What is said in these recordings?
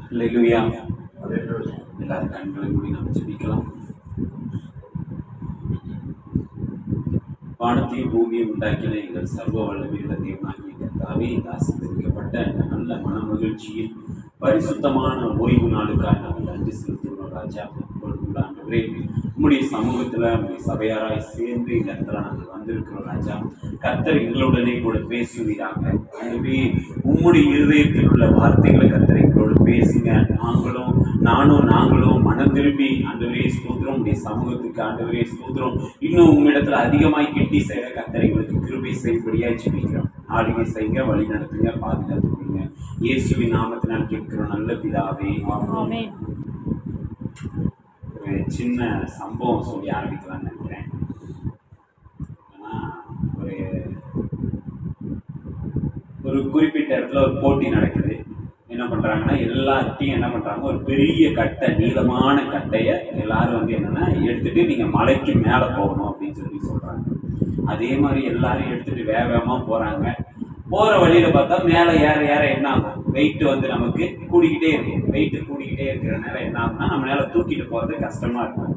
ஹalleluya எல்லாரும் கண்களை மூடி நம்ம ஜெபிக்கலாம் வானத்தையும் பூமியும் உண்டாக்கின எங்கள் சர்வ வல்லமையுள்ள தேவனாகிய கர்த்தாவே இந்த ஆசீர்வதிக்கப்பட்ட இந்த நல்ல மன மகிழ்ச்சியில் பரிசுத்தமான ஓய்வு நாளுக்காக நாங்கள் நன்றி செலுத்துகிறோம் ராஜா இப்பொழுதுள்ள ஆண்டவரே உம்முடைய சமூகத்துல உம்முடைய சபையாராய் சேர்ந்து இந்த இடத்துல நாங்கள் வந்திருக்கிறோம் ராஜா கர்த்தர் எங்களுடனே கூட பேசுவீராக ஆகவே உம்முடைய இருதயத்தில் உள்ள வார்த்தைகளை கர்த்தர் எங்களோடு பேசுங்க நாங்களும் நானும் நாங்களும் மனம் திரும்பி ஆண்டவரே ஸ்தோத்திரம் உடைய சமூகத்துக்கு ஆண்டவரே ஸ்தோத்திரம் இன்னும் உம்மிடத்துல அதிகமாய் கெட்டி செய்ய கர்த்தர் எங்களுக்கு கிருபை செய்யும்படியா ஜெபிக்கிறோம் ஆளுகை செய்யுங்க வழி நடத்துங்க பாதுகாத்துக்கொள்ளுங்க இயேசுவின் நாமத்தினால் கேட்கிறோம் நல்ல பிதாவே ஆமென். ஆமென். ஒரு சின்ன சம்பவம் சொல்லி ஆரம்பிக்கலாம்னு நினைக்கிறேன் ஆனா ஒரு ஒரு குறிப்பிட்ட இடத்துல ஒரு போட்டி நடக்குது என்ன பண்றாங்கன்னா எல்லார்ட்டையும் என்ன பண்றாங்க ஒரு பெரிய கட்டை நீளமான கட்டைய எல்லாரும் வந்து என்னன்னா எடுத்துட்டு நீங்க மலைக்கு மேல போகணும் அப்படின்னு சொல்லி சொல்றாங்க அதே மாதிரி எல்லாரும் எடுத்துட்டு வேக வேகமா போறாங்க போற வழியில பார்த்தா மேல ஏற ஏற என்ன ஆகும் வெயிட் வந்து நமக்கு கூடிக்கிட்டே இருக்கும் வெயிட் கூடிக்கிட்டே இருக்கிற நேரம் என்ன ஆகும்னா நம்ம மேல தூக்கிட்டு போறது கஷ்டமா இருக்கும்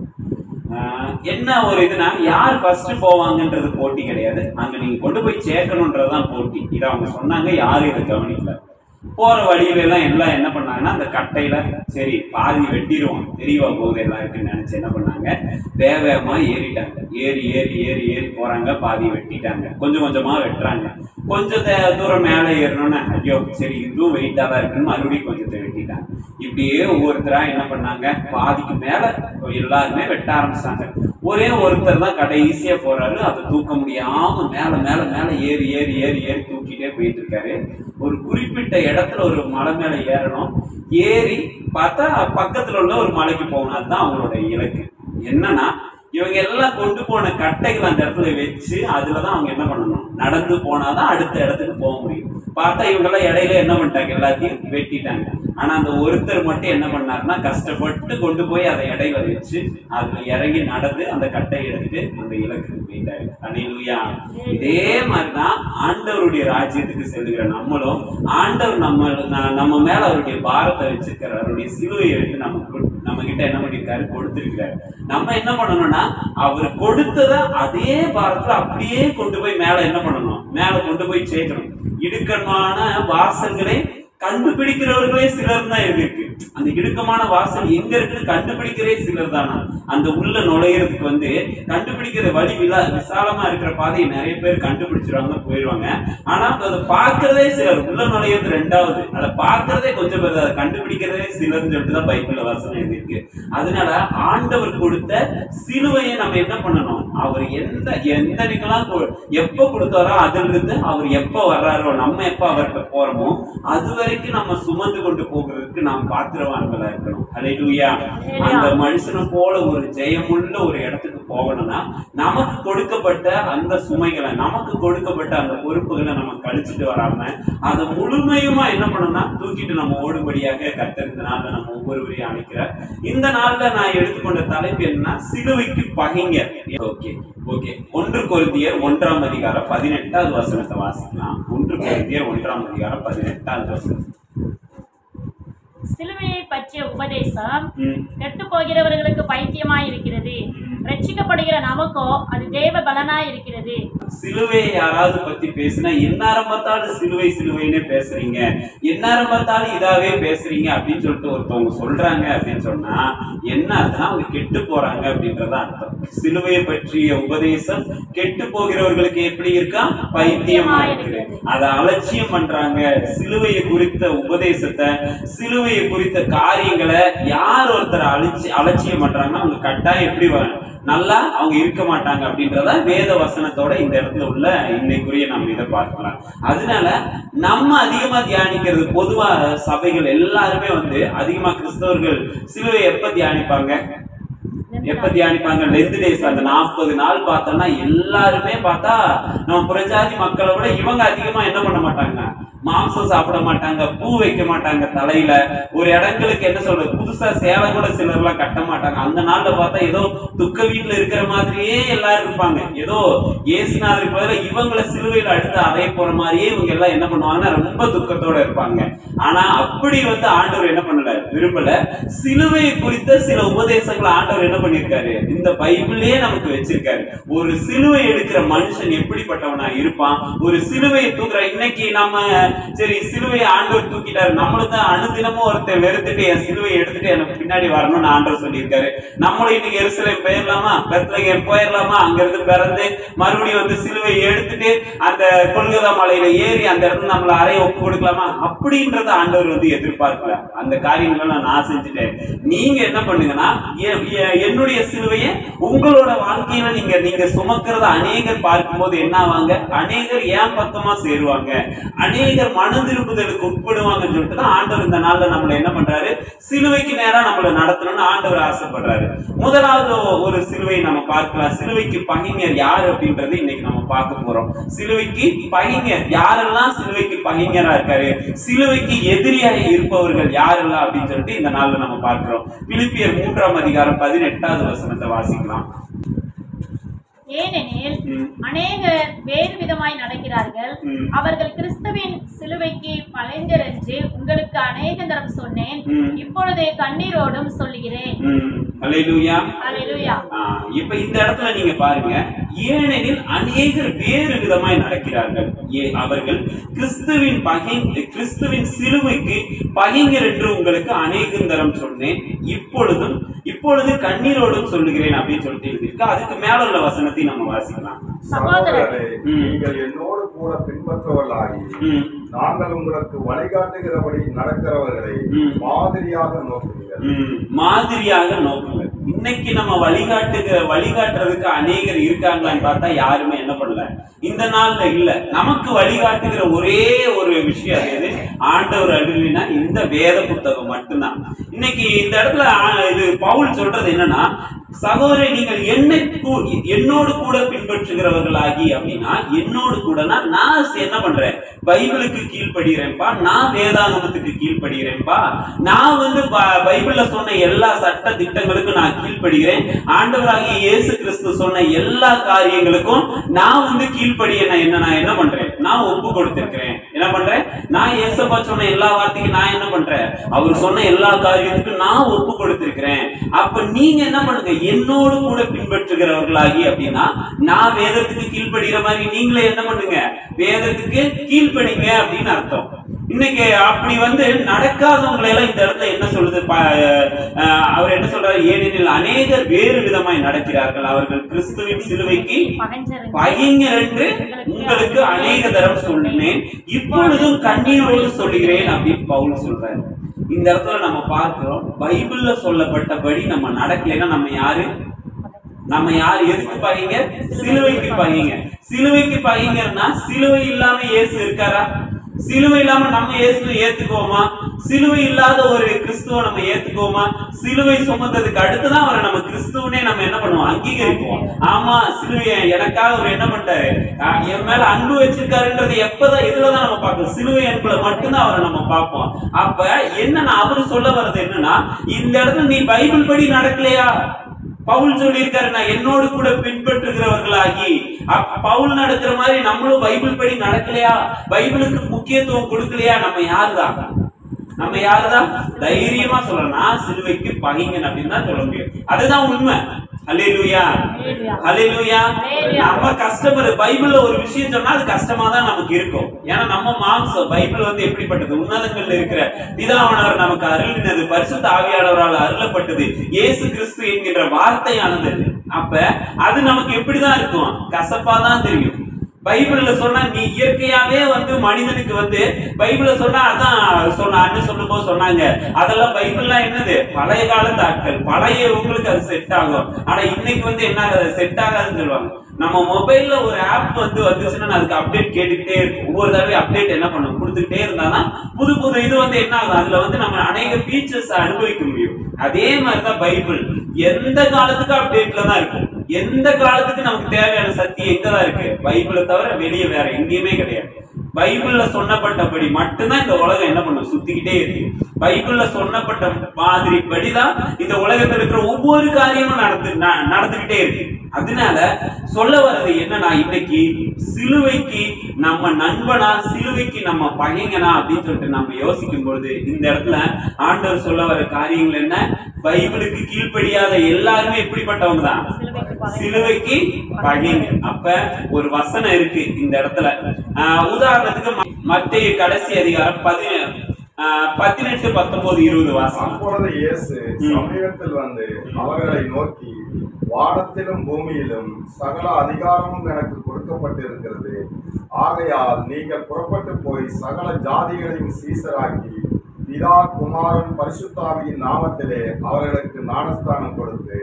ஆஹ் என்ன ஒரு இதுனா யார் ஃபர்ஸ்ட் போவாங்கன்றது போட்டி கிடையாது அங்க நீங்க கொண்டு போய் சேர்க்கணுன்றதுதான் போட்டி இதை அவங்க சொன்னாங்க யாரும் இதை கவனிக்கல போற வழியில எல்லாம் எல்லாம் என்ன பண்ணாங்கன்னா அந்த கட்டையில சரி பாதி வெட்டிடுவோம் தெரியவா போகுது எல்லாருக்குன்னு நினைச்சு என்ன பண்ணாங்க வேக வேகமா ஏறிட்டாங்க ஏறி ஏறி ஏறி ஏறி போறாங்க பாதி வெட்டிட்டாங்க கொஞ்சம் கொஞ்சமா வெட்டுறாங்க கொஞ்சம் தே- தூரம் மேலே ஏறணும்னு ஐயோ சரி இதுவும் வெயிட்டா தான் இருக்குன்னு மறுபடியும் கொஞ்சத்தை வெட்டிட்டாங்க இப்படியே ஒவ்வொருத்தரா என்ன பண்ணாங்க பாதிக்கு மேல எல்லாருமே வெட்ட ஆரம்பிச்சாங்க ஒரே ஒருத்தர் தான் கடைசியா போறாரு அதை தூக்க முடியாம மேல மேல மேல ஏறி ஏறி ஏறி ஏறி தூக்கிட்டே போயிட்டு இருக்காரு ஒரு குறிப்பிட்ட இடத்துல ஒரு மலை மேல ஏறணும் ஏறி பார்த்தா பக்கத்துல உள்ள ஒரு மலைக்கு போகணும் அதுதான் அவங்களோட இலக்கு என்னன்னா இவங்க எல்லாம் கொண்டு போன கட்டைகள் அந்த இடத்துல வச்சு அதுலதான் அவங்க என்ன பண்ணணும் நடந்து போனாதான் அடுத்த இடத்துக்கு போக முடியும் பார்த்தா இவங்க எல்லாம் இடையில என்ன பண்ணிட்டாங்க எல்லாத்தையும் வெட்டிட்டாங்க ஆனா அந்த ஒருத்தர் மட்டும் என்ன பண்ணாருன்னா கஷ்டப்பட்டு கொண்டு போய் அதை இடையில வச்சு அதுல இறங்கி நடந்து அந்த கட்டையை எடுத்துட்டு அந்த இலக்குக்கு போயிட்டாரு அணிலுயா இதே மாதிரிதான் ஆண்டவருடைய ராஜ்யத்துக்கு செல்லுகிற நம்மளும் ஆண்டவர் நம்ம ந- நம்ம மேல அவருடைய பாரத்தை வச்சிருக்காரு அவருடைய சிலுவையை எடுத்து நமக்கு நம்ம கிட்ட என்ன பண்ணிருக்காரு கொடுத்திருக்காரு நம்ம என்ன பண்ணணும்னா அவர் கொடுத்தத அதே பாரத்துல அப்படியே கொண்டு போய் மேல என்ன பண்ணணும் மேல கொண்டு போய் சேர்க்கணும் இடுக்கமான வாசல்களை கண்டுபிடிக்கிறவர்களே சிலர் தான் இருக்கு அந்த இடுக்கமான வாசல் எங்க இருக்குன்னு கண்டுபிடிக்கிறே சிலர் தானா அந்த உள்ள நுழையிறதுக்கு வந்து கண்டுபிடிக்கிற வழி விலா விசாலமா இருக்கிற பாதையை நிறைய பேர் கண்டுபிடிச்சிருவாங்க போயிடுவாங்க ஆனா அதை பார்க்கறதே சிலர் உள்ள நுழையிறது ரெண்டாவது அதை பார்க்கறதே கொஞ்சம் பேர் அதை கண்டுபிடிக்கிறதே சிலர்னு சொல்லிட்டு தான் பைபிள்ல வசனம் எழுதியிருக்கு அதனால ஆண்டவர் கொடுத்த சிலுவையை நம்ம என்ன பண்ணணும் அவர் எந்த எந்த அன்னைக்கெல்லாம் கொ- எப்ப கொடுத்தாரோ அதுல இருந்து அவர் எப்ப வர்றாரோ நம்ம எப்ப அவர்கிட்ட போறோமோ அது வரைக்கும் நம்ம சுமந்து கொண்டு போகிறதுக்கு நாம் பாத்திரவான்களா இருக்கணும் அலையிலுயா அந்த மனுஷனை போல ஒரு ஜெயமுள்ள ஒரு இடத்துக்கு போகணும்னா நமக்கு கொடுக்கப்பட்ட அந்த சுமைகளை நமக்கு கொடுக்கப்பட்ட அந்த பொறுப்புகளை நம்ம கழிச்சிட்டு வராம அதை முழுமையுமா என்ன பண்ணணும்னா தூக்கிட்டு நம்ம ஓடும்படியாக கர்த்தர் இந்த நாள்ல நம்ம ஒவ்வொருவரையும் அழைக்கிறார் இந்த நாள்ல நான் எடுத்துக்கொண்ட தலைப்பு என்னன்னா சிலுவைக்கு பகைஞர் ஓகே ஓகே ஒன்று கொருந்தியர் ஒன்றாம் அதிகாரம் பதினெட்டாவது வசனத்தை வாசிக்கலாம் ஒன்று கொருந்தியர் ஒன்றாம் அதிகாரம் பதினெட்டாவது வசனம் சிலுவையை பற்றிய உபதேசம் ம், கெட்டு போகிறவர்களுக்கு பைத்தியமாய் இருக்கிறது ரட்சிக்கப்படுகிற நமக்கோ அது தேவ பலனாய் இருக்கிறது சிலுவையை யாராவது பத்தி பேசினா எந்நேரம் பார்த்தாலும் சிலுவை சிலுவைன்னு பேசுறீங்க எந்நேரம் பார்த்தாலும் இதாவே பேசுறீங்க அப்படின்னு சொல்லிட்டு ஒருத்தவங்க சொல்றாங்க அப்படின்னு சொன்னா என்ன அர்த்தம் அவங்க கெட்டு போறாங்க அப்படின்றத அர்த்தம் சிலுவையை பற்றிய உபதேசம் கெட்டு போகிறவர்களுக்கு எப்படி இருக்கா பைத்தியமா இருக்குது அதை அலட்சியம் பண்றாங்க சிலுவையை குறித்த உபதேசத்தை சிலுவையை குறித்த காரியங்களை யார் ஒருத்தர் அலட்சி அலட்சியம் பண்றாங்கன்னா அவங்க கட்டாயம் எப்படி வ- நல்லா அவங்க இருக்க மாட்டாங்க அப்படின்றத வேத வசனத்தோட இந்த இடத்துல உள்ள இன்னைக்குரிய நம்ம இதை பார்க்கலாம் அதனால நம்ம அதிகமா தியானிக்கிறது பொதுவா சபைகள் எல்லாருமே வந்து அதிகமா கிறிஸ்தவர்கள் சிலுவை எப்ப தியானிப்பாங்க எப்ப தியானிப்பாங்க லெந்து டேஸ் அந்த நாற்பது நாள் பார்த்தோம்னா எல்லாருமே பார்த்தா நம்ம புறஜாதி மக்களை விட இவங்க அதிகமா என்ன பண்ண மாட்டாங்க மாம்சம் சாப்பிட மாட்டாங்க பூ வைக்க மாட்டாங்க தலையில ஒரு இடங்களுக்கு என்ன சொல்றது புதுசா சேலை கூட சிலர்லாம் கட்ட மாட்டாங்க அந்த நாள்ல பார்த்தா ஏதோ துக்க வீட்டுல இருக்கிற மாதிரியே எல்லாரும் இருப்பாங்க ஏதோ ஏசுநாதருக்கு பதிலா இவங்களை சிலுவையில அடுத்து அறைய போற மாதிரியே இவங்க எல்லாம் என்ன பண்ணுவாங்கன்னா ரொம்ப துக்கத்தோட இருப்பாங்க ஆனா அப்படி வந்து ஆண்டவர் என்ன பண்ணல விரும்பல சிலுவையை குறித்த சில உபதேசங்களை ஆண்டவர் என்ன பண்ணிருக்காரு இந்த பைபிளே நமக்கு வச்சிருக்காரு ஒரு சிலுவை எடுக்கிற மனுஷன் எப்படிப்பட்டவனா இருப்பான் ஒரு சிலுவையை தூக்குற இன்னைக்கு நம்ம சரி சிலுவையை ஆண்டவர் தூக்கிட்டாரு நம்மளும் தான் அனுதினமும் ஒருத்தன் வெறுத்துட்டு என் சிலுவையை எடுத்துட்டு எனக்கு பின்னாடி வரணும்னு ஆண்டவர் சொல்லியிருக்காரு நம்மளும் இன்னைக்கு எருசலேம் போயிடலாமா பெத்லகேம் போயிடலாமா அங்க இருந்து பிறந்து மறுபடியும் வந்து சிலுவை எடுத்துட்டு அந்த கொல்கதா மலையில ஏறி அந்த இடத்துல நம்மள அறைய ஒப்பு கொடுக்கலாமா அப்படின்றத ஆண்டவர் வந்து எதிர்பார்க்கல அந்த காரியங்களை நான் செஞ்சுட்டேன் நீங்க என்ன பண்ணுங்கன்னா எ- எ- என்னுடைய சிலுவையை உங்களோட வாழ்க்கையில நீங்க நீங்க சுமக்கிறத அநேகர் பார்க்கும்போது என்ன ஆவாங்க அநேகர் ஏன் பக்கமா சேருவாங்க அநேகர் மன திருப்புதலுக்கு உட்படுவாங்கன்னு சொல்லிட்டு தான் ஆண்டவர் இந்த நாள்ல நம்மள என்ன பண்றாரு சிலுவைக்கு நேரா நம்மள நடத்தணும்னு ஆண்டவர் ஆசைப்படுறாரு முதலாவது ஒரு சிலுவை நம்ம பார்க்கலாம் சிலுவைக்கு பகைஞர் யார் அப்படின்றது இன்னைக்கு நம்ம பார்க்க போறோம் சிலுவைக்கு பகைஞர் யாரெல்லாம் சிலுவைக்கு பகைஞரா இருக்காரு சிலுவைக்கு எதிரியாக இருப்பவர்கள் யாரெல்லாம் அப்படின்னு சொல்லிட்டு இந்த நாள்ல நம்ம பார்க்கிறோம் பிலிப்பியர் மூன்றாம் அதிகாரம் பதினெட்டாவது வசனத்தை வாசிக்கலாம் ஏனெனில் ம். அநேகர் வேறு விதமாய் நடக்கிறார்கள் ம். அவர்கள் கிறிஸ்துவின் சிலுவைக்கு பழைந்தர் என்று உங்களுக்கு அநேக தரம் சொன்னேன் ம். இப்பொழுதே கண்ணீரோடும் சொல்லுகிறேன் ம். அல்லேலூயா அல்லேலூயா ஆ, இப்ப இந்த இடத்துல நீங்க பாருங்க ஏனெனில் அநேகர் வேறு விதமாய் நடக்கிறார்கள் ஏ அவர்கள் கிறிஸ்துவின் பகை கிறிஸ்துவின் சிலுவைக்கு பகைஞர் என்று உங்களுக்கு அநேகம் தரம் சொன்னேன் இப்பொழுதும் இப்பொழுது கண்ணீரோடும் சொல்லுகிறேன் அப்படின்னு சொல்லிட்டு இருக்கு அதுக்கு மேல உள்ள வசனத்தை நம்ம வாசிக்கலாம் சகோதரரே, ம். நீங்கள் என்னோடு கூட பின்பற்றுவர்களாகி ம். நாங்கள் உங்களுக்கு வழிகாட்டுகிறபடி நடக்கிறவர்களை ம். மாதிரியாக நோக்குங்கள் ம், மாதிரியாக நோக்குங்க இன்னைக்கு நம்ம வழிகாட்டுகிற வழிகாட்டுறதுக்கு அநேகர் இருக்காங்களான்னு பார்த்தா யாருமே என்ன பண்ணல இந்த நாள்ல இல்ல நமக்கு வழிகாட்டுகிற ஒரே ஒரு விஷயம் எது ஆண்டவர் அருளினா இந்த வேத புத்தகம் மட்டும்தான் இன்னைக்கு இந்த இடத்துல ஆ, இது பவுல் சொல்றது என்னன்னா சகோதரி நீங்கள் என்னை கூ- என்னோடு கூட பின்பற்றுகிறவர்களாகி அப்படின்னா என்னோடு கூடனா நான் என்ன பண்றேன் பைபிளுக்கு கீழ்ப்படுகிறேன்ப்பா நான் வேதாகமத்துக்கு கீழ்ப்படுகிறேன்ப்பா நான் வந்து ப- பைபிள்ல சொன்ன எல்லா சட்ட திட்டங்களுக்கும் நான் கீழ்ப்படுகிறேன் ஆண்டவராகிய இயேசு கிறிஸ்து சொன்ன எல்லா காரியங்களுக்கும் நான் வந்து கீழ்ப்படிய நான் என்ன நான் என்ன பண்றேன் நான் ஒப்பு கொடுத்திருக்கிறேன் என்ன பண்றேன் நான் ஏசப்பா சொன்ன எல்லா வார்த்தைக்கும் நான் என்ன பண்றேன் அவர் சொன்ன எல்லா காரியத்துக்கும் நான் ஒப்பு கொடுத்திருக்கிறேன் அப்ப நீங்க என்ன பண்ணுங்க என்னோடு கூட பின்பற்றுகிறவர்களாகி அப்படின்னா நான் வேதத்துக்கு கீழ்ப்படுகிற மாதிரி நீங்களே என்ன பண்ணுங்க வேதத்துக்கு கீழ்ப்படிங்க அப்படின்னு அர்த்தம் இன்னைக்கு அப்படி வந்து நடக்காதவங்களை எல்லாம் இந்த இடத்துல என்ன சொல்லுது ப- அஹ் அவர் என்ன சொல்றாரு ஏனெனில் அநேகர் வேறு விதமாய் நடக்கிறார்கள் அவர்கள் கிறிஸ்துவின் சிலுவைக்கு பகைஞர் பகைஞர் என்று உங்களுக்கு அநேக தரம் சொன்னேன் இப்பொழுதும் கண்ணீரோடு சொல்லுகிறேன் அப்படின்னு பவுல் சொல்றாரு இந்த இடத்துல நம்ம பார்க்கிறோம் பைபிள்ல சொல்லப்பட்டபடி நம்ம நடக்கலைன்னா நம்ம யாரு நம்ம யார் எதுக்கு பகைங்க சிலுவைக்கு பகைங்க சிலுவைக்கு பகைங்கன்னா சிலுவை இல்லாம இயேசு இருக்காரா சிலுவை இல்லாம நம்ம இயேசுவை ஏத்துக்குவோமா சிலுவை இல்லாத ஒரு கிறிஸ்துவ நம்ம ஏத்துக்குவோமா சிலுவை சுமந்ததுக்கு அடுத்துதான் அவரை நம்ம கிறிஸ்துவனே நம்ம என்ன பண்ணுவோம் அங்கீகரிப்போம் ஆமா சிலுவைய எனக்காக அவர் என்ன பண்ணிட்டாரு ஆஹ் என் மேல அன்பு வச்சிருக்காருன்றது எப்பதான் இதுலதான் நம்ம பார்க்கணும் சிலுவை அன்புல மட்டும்தான் அவரை நம்ம பார்ப்போம் அப்ப என்னன்னா அவரு சொல்ல வர்றது என்னன்னா இந்த இடத்துல நீ பைபிள் படி நடக்கலையா பவுல் சொல்லியிருக்காரு நான் என்னோடு கூட பின்பற்றுகிறவர்களாகி அப்ப பவுல் நடக்கிற மாதிரி நம்மளும் பைபிள் படி நடக்கலையா பைபிளுக்கு முக்கியத்துவம் கொடுக்கலையா நம்ம யாருதான் நம்ம யாருதான் தைரியமா சொல்லலாம் நான் சிலுவைக்கு பகைங்கன் அப்படின்னு தான் சொல்ல முடியும் அதுதான் உண்மை அல்லேலூயா அல்லேலூயா. அல்லேலூயா அல்லேலூயா. நம்ம கஷ்டப்படு பைபிள்ல ஒரு விஷயம் சொன்னா அது கஷ்டமா தான் நமக்கு இருக்கும் ஏன்னா நம்ம மாம்சம் பைபிள் வந்து எப்படிப்பட்டது உன்னதங்கள்ல இருக்கிற பிதாவானவர் நமக்கு அருளினது பரிசுத்த ஆவியானவரால் அருளப்பட்டது இயேசு கிறிஸ்து என்கின்ற வார்த்தையானது அப்ப அது நமக்கு எப்படிதான் இருக்கும் கசப்பா தான் தெரியும் பைபிள்ல சொன்னா நீ இயற்கையாவே வந்து மனிதனுக்கு வந்து பைபிள்ல சொன்னா அதான் சொன்ன அண்ணன் சொல்லும் போது சொன்னாங்க அதெல்லாம் பைபிள்லாம் என்னது பழைய காலத்து ஆட்கள் பழைய உங்களுக்கு அது செட் ஆகும் ஆனா இன்னைக்கு வந்து என்ன செட் ஆகாதுன்னு சொல்லுவாங்க நம்ம மொபைல்ல ஒரு ஆப் வந்து வந்துச்சுன்னா அதுக்கு அப்டேட் கேட்டுக்கிட்டே இருக்கும் ஒவ்வொரு தடவை அப்டேட் என்ன பண்ணும் கொடுத்துக்கிட்டே இருந்தாதான் புது புது இது வந்து என்ன ஆகும் அதுல வந்து நம்ம அநேக ஃபீச்சர்ஸ் அனுபவிக்க முடியும் அதே மாதிரிதான் பைபிள் எந்த காலத்துக்கு அப்டேட்ல தான் இருக்கும் எந்த காலத்துக்கு நமக்கு தேவையான சக்தி எங்கதான் இருக்கு பைபிளை தவிர வெளியே வேற எங்கேயுமே கிடையாது பைபிள்ல சொன்னப்பட்டபடி மட்டும்தான் இந்த உலகம் என்ன பண்ணும் சுத்திக்கிட்டே இருக்கு பைபிள்ல சொன்னப்பட்ட மாதிரி படிதான் இந்த உலகத்துல இருக்கிற ஒவ்வொரு காரியமும் நடந்து ந- நடந்துகிட்டே இருக்கு அதனால சொல்ல வர்றது என்னன்னா இன்னைக்கு சிலுவைக்கு நம்ம நண்பனா சிலுவைக்கு நம்ம பகைங்கனா அப்படின்னு சொல்லிட்டு நம்ம யோசிக்கும் பொழுது இந்த இடத்துல ஆண்டவர் சொல்ல வர காரியங்கள் என்ன பைபிளுக்கு கீழ்ப்படியாத எல்லாருமே எப்படிப்பட்டவங்க தான் சிலுவைக்கு பகை. சிலுவைக்கு பகைங்க அப்ப ஒரு வசனம் இருக்கு இந்த இடத்துல ஆஹ் உதாரணத்துக்கு ம- மத்தேயு கடைசி அதிகாரம் பதி ஆஹ் பதினெட்டு பத்தொன்பது இருபது வாசம் அப்பொழுது இயேசு சமீபத்தில் வந்து அவர்களை நோக்கி வானத்திலும் பூமியிலும் சகல அதிகாரமும் எனக்கு கொடுக்கப்பட்டிருக்கிறது ஆகையால் நீங்கள் புறப்பட்டு போய் சகல ஜாதிகளையும் சீசராக்கி பிதா குமாரன் பரிசுத்தாவியின் நாமத்திலே அவர்களுக்கு ஞானஸ்தானம் கொடுத்து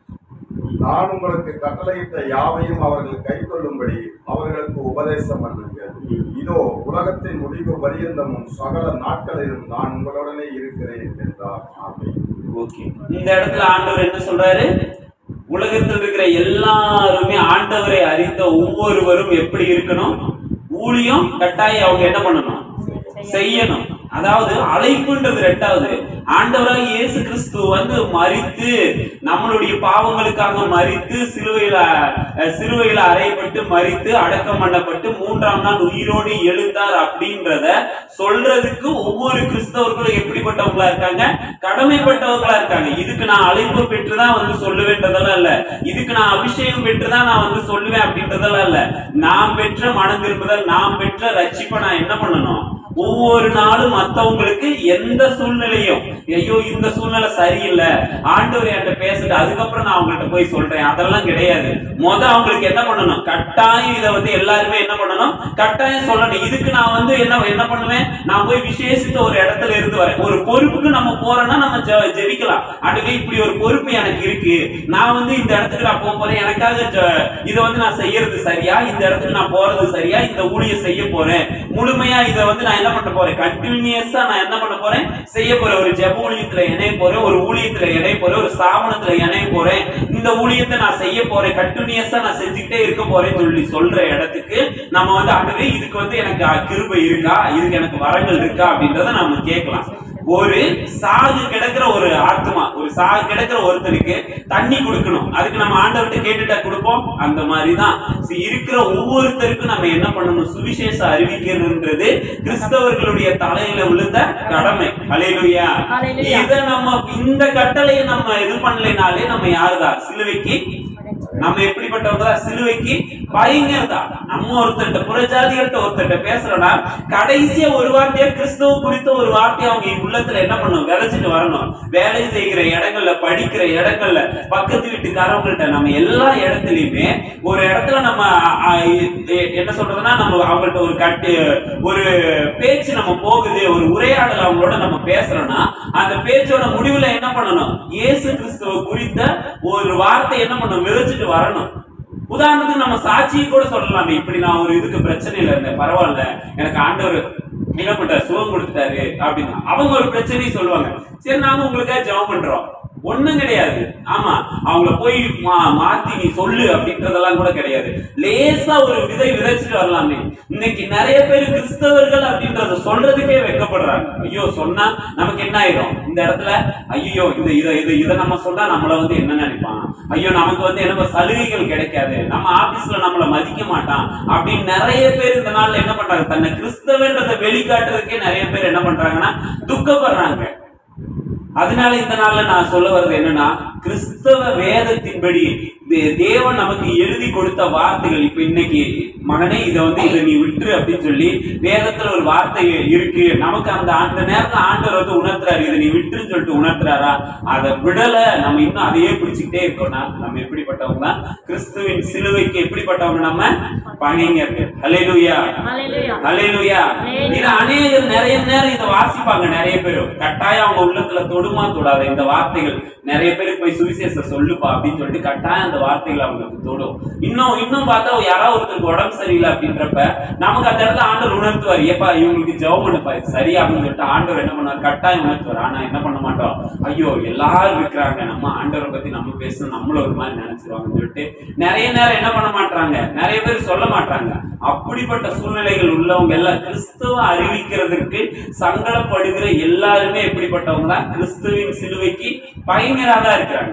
நான் உங்களுக்கு கட்டளையிட்ட யாவையும் அவர்கள் கைக்கொள்ளும்படி அவர்களுக்கு உபதேசம் பண்ணுங்கள் இதோ உலகத்தின் முடிவு பரியந்தமும் சகல நாட்களிலும் நான் உங்களுடனே இருக்கிறேன் என்றார் ஆமென். ஓகே இந்த இடத்துல ஆண்டவர் என்ன சொல்றாரு உலகத்தில் இருக்கிற எல்லாருமே ஆண்டவரை அறிந்த ஒவ்வொருவரும் எப்படி இருக்கணும் ஊழியம் கட்டாயம் அவங்க என்ன பண்ணணும் செய்யணும் அதாவது அழைப்புன்றது ரெண்டாவது ஆண்டவராக இயேசு கிறிஸ்து வந்து மரித்து நம்மளுடைய பாவங்களுக்காக மரித்து சிலுவையில அஹ், சிலுவையில அறையப்பட்டு மரித்து அடக்கம் பண்ணப்பட்டு மூன்றாம் நாள் உயிரோடு எழுந்தார் அப்படின்றத சொல்றதுக்கு ஒவ்வொரு கிறிஸ்தவர்களும் எப்படிப்பட்டவங்களா இருக்காங்க கடமைப்பட்டவங்களா இருக்காங்க இதுக்கு நான் அழைப்பு பெற்றுதான் வந்து சொல்லுவேன்றதெல்லாம் இல்ல இதுக்கு நான் அபிஷேகம் பெற்றுதான் நான் வந்து சொல்லுவேன் அப்படின்றதெல்லாம் இல்ல நாம் பெற்ற மனம் திரும்புதல் நாம் பெற்ற ரட்சிப்பை நான் என்ன பண்ணணும் ஒவ்வொரு நாளும் மத்தவங்களுக்கு எந்த சூழ்நிலையும் ஐயோ இந்த சூழ்நிலை சரியில்லை ஆண்டவர் என்கிட்ட பேசிட்டு அதுக்கப்புறம் நான் அவங்கள்ட்ட போய் சொல்றேன் அதெல்லாம் கிடையாது முத அவங்களுக்கு என்ன பண்ணணும் கட்டாயம் இதை வந்து எல்லாருமே என்ன பண்ணணும் கட்டாயம் சொல்லணும் இதுக்கு நான் வந்து என்ன என்ன பண்ணுவேன் நான் போய் விசேஷித்த ஒரு இடத்துல இருந்து வரேன் ஒரு பொறுப்புக்கு நம்ம போறோம்னா நம்ம ஜெ- ஜெபிக்கலாம் ஆண்டவே இப்படி ஒரு பொறுப்பு எனக்கு இருக்கு நான் வந்து இந்த இடத்துக்கு நான் போக போறேன் எனக்காக ஜ- இதை வந்து நான் செய்யறது சரியா இந்த இடத்துக்கு நான் போறது சரியா இந்த ஊழியம் செய்ய போறேன் முழுமையா இதை வந்து நான் என்ன பண்ண போறேன் கண்டினியூஸா நான் என்ன பண்ண போறேன் செய்ய போறேன் ஒரு ஜெப ஊழியத்துல இணைய போறேன் ஒரு ஊழியத்துல இணைய போறேன் ஒரு ஸ்தாபனத்துல இணைய போறேன் இந்த ஊழியத்தை நான் செய்ய போறேன் கண்டினியூஸா நான் செஞ்சுக்கிட்டே இருக்க போறேன்னு சொல்லி சொல்ற இடத்துக்கு நம்ம வந்து ஆண்டவே இதுக்கு வந்து எனக்கு அ- கிருபை இருக்கா இதுக்கு எனக்கு வரங்கள் இருக்கா அப்படின்றத நம்ம கேட்கலாம் ஒரு சாகு கிடக்கிற ஒரு ஆத்மா ஒரு சாகு கிடக்கிற ஒருத்தனுக்கு தண்ணி கொடுக்கணும் அதுக்கு நம்ம ஆண்டவர்கிட்ட கேட்டுட்டா கொடுப்போம் அந்த மாதிரிதான் சரி, இருக்கிற ஒவ்வொருத்தருக்கும் நம்ம என்ன பண்ணணும் சுவிசேஷம் அறிவிக்கிறதுன்றது கிறிஸ்தவர்களுடைய தலையில விழுந்த கடமை அலையிலுயா ஹalleluya. இத நம்ம இந்த கட்டளையை நம்ம இது பண்ணலைனாலே நம்ம யாருதான் சிலுவைக்கு நம்ம எப்படிப்பட்டவங்க தான் சிலுவைக்கு பயங்கர தான் நம்ம ஒருத்தர்கிட்ட புறஜாதிகள்கிட்ட ஒருத்தர்கிட்ட பேசுறோம்னா கடைசியா ஒரு வார்த்தையா கிறிஸ்துவ குறித்த ஒரு வார்த்தையை அவங்க உள்ளத்துல என்ன பண்ணணும் விதைச்சிட்டு வரணும் வேலை செய்கிற இடங்கள்ல படிக்கிற இடங்கள்ல பக்கத்து வீட்டுக்காரவங்கள்ட்ட நம்ம எல்லா இடத்துலயுமே ஒரு இடத்துல நம்ம அ, எ- என்ன சொல்றதுன்னா நம்ம அவங்கள்ட்ட ஒரு கட்டு ஒரு பேச்சு நம்ம போகுது ஒரு உரையாடல் அவங்களோட நம்ம பேசுறோம்னா அந்த பேச்சோட முடிவுல என்ன பண்ணணும் இயேசு கிறிஸ்துவ குறித்த ஒரு வார்த்தை என்ன பண்ணணும் விதைச்சிட்டு வரணும் உதாரணத்துக்கு நம்ம சாட்சியை கூட சொல்லலாமே இப்படி நான் ஒரு இதுக்கு பிரச்சனையில இருந்தேன் பரவாயில்ல எனக்கு ஆண்டவர் என்ன பண்றாரு சுகம் கொடுத்துட்டாரு அப்படின்னு அவங்க ஒரு பிரச்சனையும் சொல்லுவாங்க சரி நாங்க உங்களுக்காக ஜெபம் பண்றோம் ஒண்ணும் கிடையாது ஆமா அவங்கள போய் மா- மாத்தி நீ சொல்லு அப்படின்றதெல்லாம் கூட கிடையாது லேசா ஒரு விதை விதைச்சிட்டு வரலாமே இன்னைக்கு நிறைய பேர் கிறிஸ்தவர்கள் அப்படின்றத சொல்றதுக்கே வெட்கப்படுறாங்க ஐயோ சொன்னா நமக்கு என்ன ஆயிடும் இந்த இடத்துல ஐயோ இது இதை இது இதை நம்ம சொன்னா நம்மள வந்து என்ன நினைப்பான் ஐயோ நமக்கு வந்து என்ன சலுகைகள் கிடைக்காது நம்ம ஆபீஸ்ல நம்மள மதிக்க மாட்டான் அப்படின்னு நிறைய பேர் இந்த நாள்ல என்ன பண்றாங்க தன்னை கிறிஸ்தவன்றதை வெளிக்காட்டுறதுக்கே நிறைய பேர் என்ன பண்றாங்கன்னா துக்கப்படுறாங்க அதனால இந்த நாள்ல நான் சொல்ல வர்றது என்னன்னா கிறிஸ்தவ வேதத்தின்படி தே- தேவன் நமக்கு எழுதி கொடுத்த வார்த்தைகள் இப்ப இன்னைக்கு மகனே இதை வந்து இதை நீ விட்டுரு அப்படின்னு சொல்லி வேதத்துல ஒரு வார்த்தை இருக்கு நமக்கு அந்த அந்த நேரத்துல ஆண்டவர் வந்து உணர்த்துறாரு இதை நீ விட்டுருன்னு சொல்லிட்டு உணர்த்துறாரா அதை விடல நம்ம இன்னும் அதையே பிடிச்சுக்கிட்டே இருக்கோம்னா நம்ம எப்படிப்பட்டவங்க கிறிஸ்துவின் சிலுவைக்கு எப்படிப்பட்டவங்க நம்ம பகைஞர்கள் ஹalleluya ஹalleluya. ஹalleluya இது அநேகர் நிறைய நேரம் இதை வாசிப்பாங்க நிறைய பேர் கட்டாயம் அவங்க உள்ளத்துல தொடுமா தொடாத இந்த வார்த்தைகள் நிறைய பேருக்கு போய் சுவிசேஷம் சொல்லுப்பா அப்படின்னு சொல்லிட்டு கட்டாயம் அந்த வார்த்தைகள் அவங்களுக்கு தொடும் இன்னும் இன்னும் பார்த்தா யாராவது ஒருத்தருக்கு உடம்பு சரியில்லை அப்படின்றப்ப நமக்கு அந்த இடத்துல ஆண்டவர் உணர்த்துவார் ஏப்பா இவங்களுக்கு ஜெபம் பண்ணுப்பா இது சரியா அப்படின்னு சொல்லிட்டு ஆண்டவர் என்ன பண்ணுவார் கட்டாயம் உணர்த்துவார் ஆனா என்ன பண்ண மாட்டோம் ஐயோ எல்லாரும் இருக்கிறாங்க நம்ம ஆண்டவரை பத்தி நம்ம பேசணும் நம்மள ஒரு மாதிரி நினைச்சிருவாங்கன்னு சொல்லிட்டு நிறைய நேரம் என்ன பண்ண மாட்டாங்க நிறைய பேர் சொல்ல மாட்டாங்க அப்படிப்பட்ட சூழ்நிலைகள் உள்ளவங்க எல்லாம் கிறிஸ்துவ அறிவிக்கிறதுக்கு சங்கடப்படுகிற எல்லாருமே எப்படிப்பட்டவங்க தான் கிறிஸ்துவின் சிலுவைக்கு பயங்கரா தான் இருக்கிறாங்க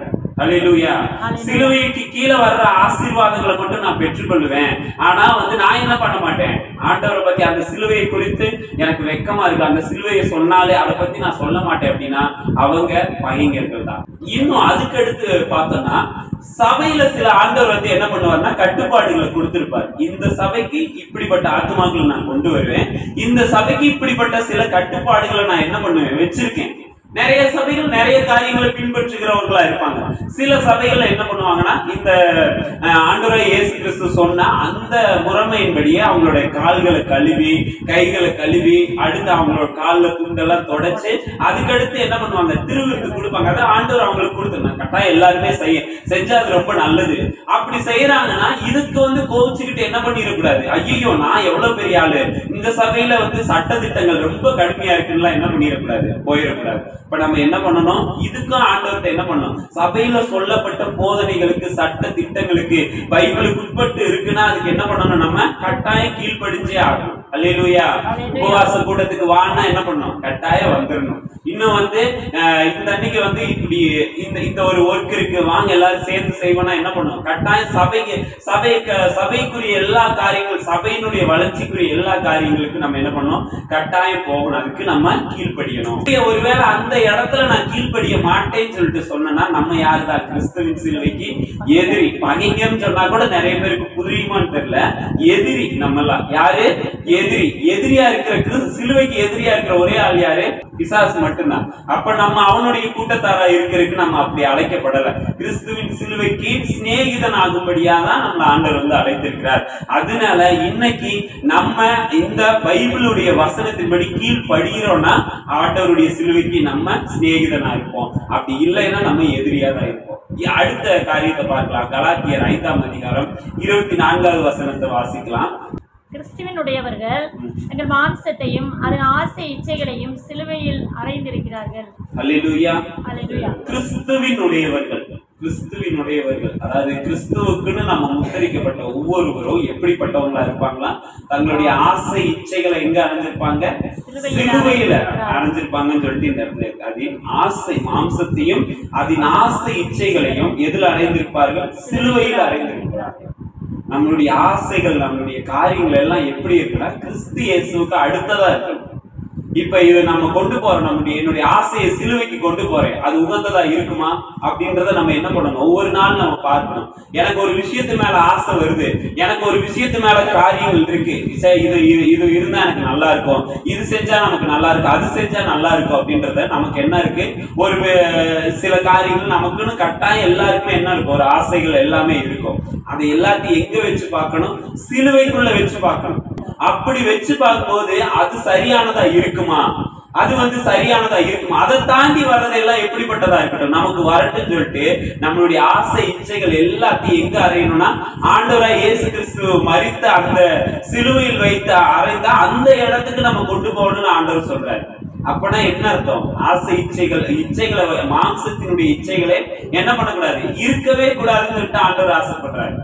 அல்லேலூயா Hallelujah. சிலுவைக்கு கீழே வர்ற ஆசீர்வாதங்களை மட்டும் நான் பெற்றுக்கொள்வேன் ஆனா வந்து நான் என்ன பண்ண மாட்டேன் ஆண்டவரை பத்தி அந்த சிலுவையை குறித்து எனக்கு வெக்கமா இருக்கு அந்த சிலுவையை சொன்னாலே அதை பத்தி நான் சொல்ல மாட்டேன் அப்படின்னா அவங்க பகைஞர்கள் தான் இன்னும் அதுக்கு அடுத்து பார்த்தோம்னா சபையில சில ஆண்டவர் வந்து என்ன பண்ணுவார்னா கட்டுப்பாடுகளை கொடுத்திருப்பார் இந்த சபைக்கு இப்படிப்பட்ட ஆத்துமாக்களை நான் கொண்டு வருவேன் இந்த சபைக்கு இப்படிப்பட்ட சில கட்டுப்பாடுகளை நான் என்ன பண்ணுவேன் வச்சிருக்கேன் நிறைய சபைகள் நிறைய காரியங்களை பின்பற்றுகிறவர்களா இருப்பாங்க சில சபைகள்ல என்ன பண்ணுவாங்கன்னா இந்த அஹ், ஆண்டவரை இயேசு கிறிஸ்து சொன்ன அந்த முறைமையின்படியே அவங்களுடைய கால்களை கழுவி கைகளை கழுவி அடுத்து அவங்களோட கால்ல துண்டெல்லாம் தொடச்சு அதுக்கடுத்து என்ன பண்ணுவாங்க திருவிருந்து கொடுப்பாங்க அதை ஆண்டவர் அவங்களுக்கு கொடுத்துருந்தாங்க கட்டாயம் எல்லாருமே செய்ய செஞ்சா அது ரொம்ப நல்லது அப்படி செய்யறாங்கன்னா இதுக்கு வந்து கோவிச்சுக்கிட்டு என்ன பண்ணிடக்கூடாது ஐயோ நான் எவ்வளவு பெரிய ஆளு இந்த சபையில வந்து சட்ட திட்டங்கள் ரொம்ப கடுமையா இருக்குன்னு என்ன பண்ணிடக்கூடாது போயிடக்கூடாது இப்ப நம்ம என்ன பண்ணணும் இதுக்கும் ஆண்டவர்கிட்ட என்ன பண்ணணும் சபையில சொல்லப்பட்ட போதனைகளுக்கு சட்ட திட்டங்களுக்கு பைபிளுக்கு உட்பட்டு இருக்குன்னா அதுக்கு என்ன பண்ணணும் நம்ம கட்டாயம் கீழ்ப்படிஞ்சே ஆகணும் அல்லேலூயா Hallelujah. உபவாச கூட்டத்துக்கு வான்னா என்ன பண்ணணும் கட்டாயம் வந்துடணும் இன்னும் வந்து அஹ், இந்த அன்னைக்கு வந்து இப்படி இந்த இந்த ஒரு ஒர்க் இருக்கு வாங்க எல்லாரும் சேர்ந்து செய்வோம்னா என்ன பண்ணணும் கட்டாயம் சபைக்கு சபை சபைக்குரிய எல்லா காரியங்கள் சபையினுடைய வளர்ச்சிக்குரிய எல்லா காரியங்களுக்கும் நம்ம என்ன பண்ணணும் கட்டாயம் போகணும் அதுக்கு நம்ம கீழ்ப்படியணும் ஒருவேளை அந்த இடத்துல நான் கீழ்ப்படிய மாட்டேன்னு சொல்லிட்டு சொன்னேன்னா நம்ம யாரு தான் கிறிஸ்துவின் சிலுவைக்கு எதிரி பகைங்கன்னு சொன்னா கூட நிறைய பேருக்கு புரியுமான்னு தெரியல எதிரி நம்ம எல்லாம் யாரு எதிரி எதிரியா இருக்கிற கிறிஸ்து சிலுவைக்கு எதிரியா இருக்கிற ஒரே ஆள் யாரு பிசாசு மட்டும்தான் அப்ப நம்ம அவனுடைய கூட்டத்தாரா இருக்கிறதுக்கு நம்ம அப்படி அழைக்கப்படல கிறிஸ்துவின் சிலுவைக்கு சிநேகிதன் ஆகும்படியா தான் நம்ம ஆண்டவர் வந்து அழைத்திருக்கிறார் அதனால இன்னைக்கு நம்ம இந்த பைபிளுடைய வசனத்தின்படி கீழ் படிக்கிறோம்னா ஆண்டவருடைய சிலுவைக்கு நம்ம சிநேகிதனா இருப்போம் அப்படி இல்லைன்னா நம்ம எதிரியா தான் இருப்போம் இ- அடுத்த காரியத்தை பார்க்கலாம் கலாத்தியர் ஐந்தாம் அதிகாரம் இருபத்தி நான்காவது வசனத்தை வாசிக்கலாம் கிறிஸ்துவினுடையவர்கள் எங்கள் மாம்சத்தையும் அதன் ஆசை இச்சைகளையும் சிலுவையில் அறைந்திருக்கிறார்கள் அல்லேலூயா அல்லேலூயா கிறிஸ்துவினுடையவர்கள் கிறிஸ்துவினுடையவர்கள் அதாவது கிறிஸ்துவுக்குன்னு நம்ம முத்தரிக்கப்பட்ட ஒவ்வொருவரும் எப்படிப்பட்டவங்களா இருப்பாங்களா தங்களுடைய ஆசை இச்சைகளை எங்க அடைஞ்சிருப்பாங்க சிலுவையில் சிலுவையில அடைஞ்சிருக்கிறார். அடைஞ்சிருப்பாங்கன்னு சொல்லிட்டு இந்த இடத்துல இருக்கு அதன் ஆசை மாம்சத்தையும் அதன் ஆசை இச்சைகளையும் எதுல அடைந்திருப்பார்கள் சிலுவையில் அடைந்திருக்கிறார்கள் நம்மளுடைய ஆசைகள் நம்மளுடைய காரியங்கள் எல்லாம் எப்படி இருக்குன்னா கிறிஸ்து இயேசுவுக்கு அடுத்ததா இருக்கணும் இப்ப இது நம்ம கொண்டு போறோம் நம்முடைய என்னுடைய ஆசையை சிலுவைக்கு கொண்டு போறேன் அது உகந்ததா இருக்குமா அப்படின்றத நம்ம என்ன பண்ணணும் ஒவ்வொரு நாள் நம்ம பார்க்கணும் எனக்கு ஒரு விஷயத்து மேல ஆசை வருது எனக்கு ஒரு விஷயத்து மேல காரியங்கள் இருக்கு சரி, இது இது இது இருந்தா எனக்கு நல்லா இருக்கும் இது செஞ்சா நமக்கு நல்லா இருக்கும் அது செஞ்சா நல்லா இருக்கும் அப்படின்றத நமக்கு என்ன இருக்கு ஒரு வே- சில காரியங்கள் நமக்குன்னு கட்டாயம் எல்லாருக்குமே என்ன இருக்கும் ஒரு ஆசைகள் எல்லாமே இருக்கும் அதை எல்லாத்தையும் எங்க வச்சு பார்க்கணும் சிலுவைக்குள்ள வச்சு பார்க்கணும் அப்படி வச்சு பார்க்கும்போது அது சரியானதா இருக்குமா அது வந்து சரியானதா இருக்குமா அதை தாண்டி வர்றதெல்லாம் எப்படிப்பட்டதா இருக்கட்டும் நமக்கு வரட்டும்னு சொல்லிட்டு நம்மளுடைய ஆசை இச்சைகள் எல்லாத்தையும் எங்க அறையணும்னா ஆண்டவராய் இயேசு கிறிஸ்து மரித்த அந்த சிலுவையில் வைத்த அறைந்த அந்த இடத்துக்கு நம்ம கொண்டு போகணும்னு ஆண்டவர் சொல்றாரு அப்பனா என்ன அர்த்தம் ஆசை இச்சைகள் இச்சைகளை மாம்சத்தினுடைய இச்சைகளை என்ன பண்ணக்கூடாது இருக்கவே கூடாதுன்னு சொல்லிட்டு ஆண்டவர் ஆசைப்படுறாரு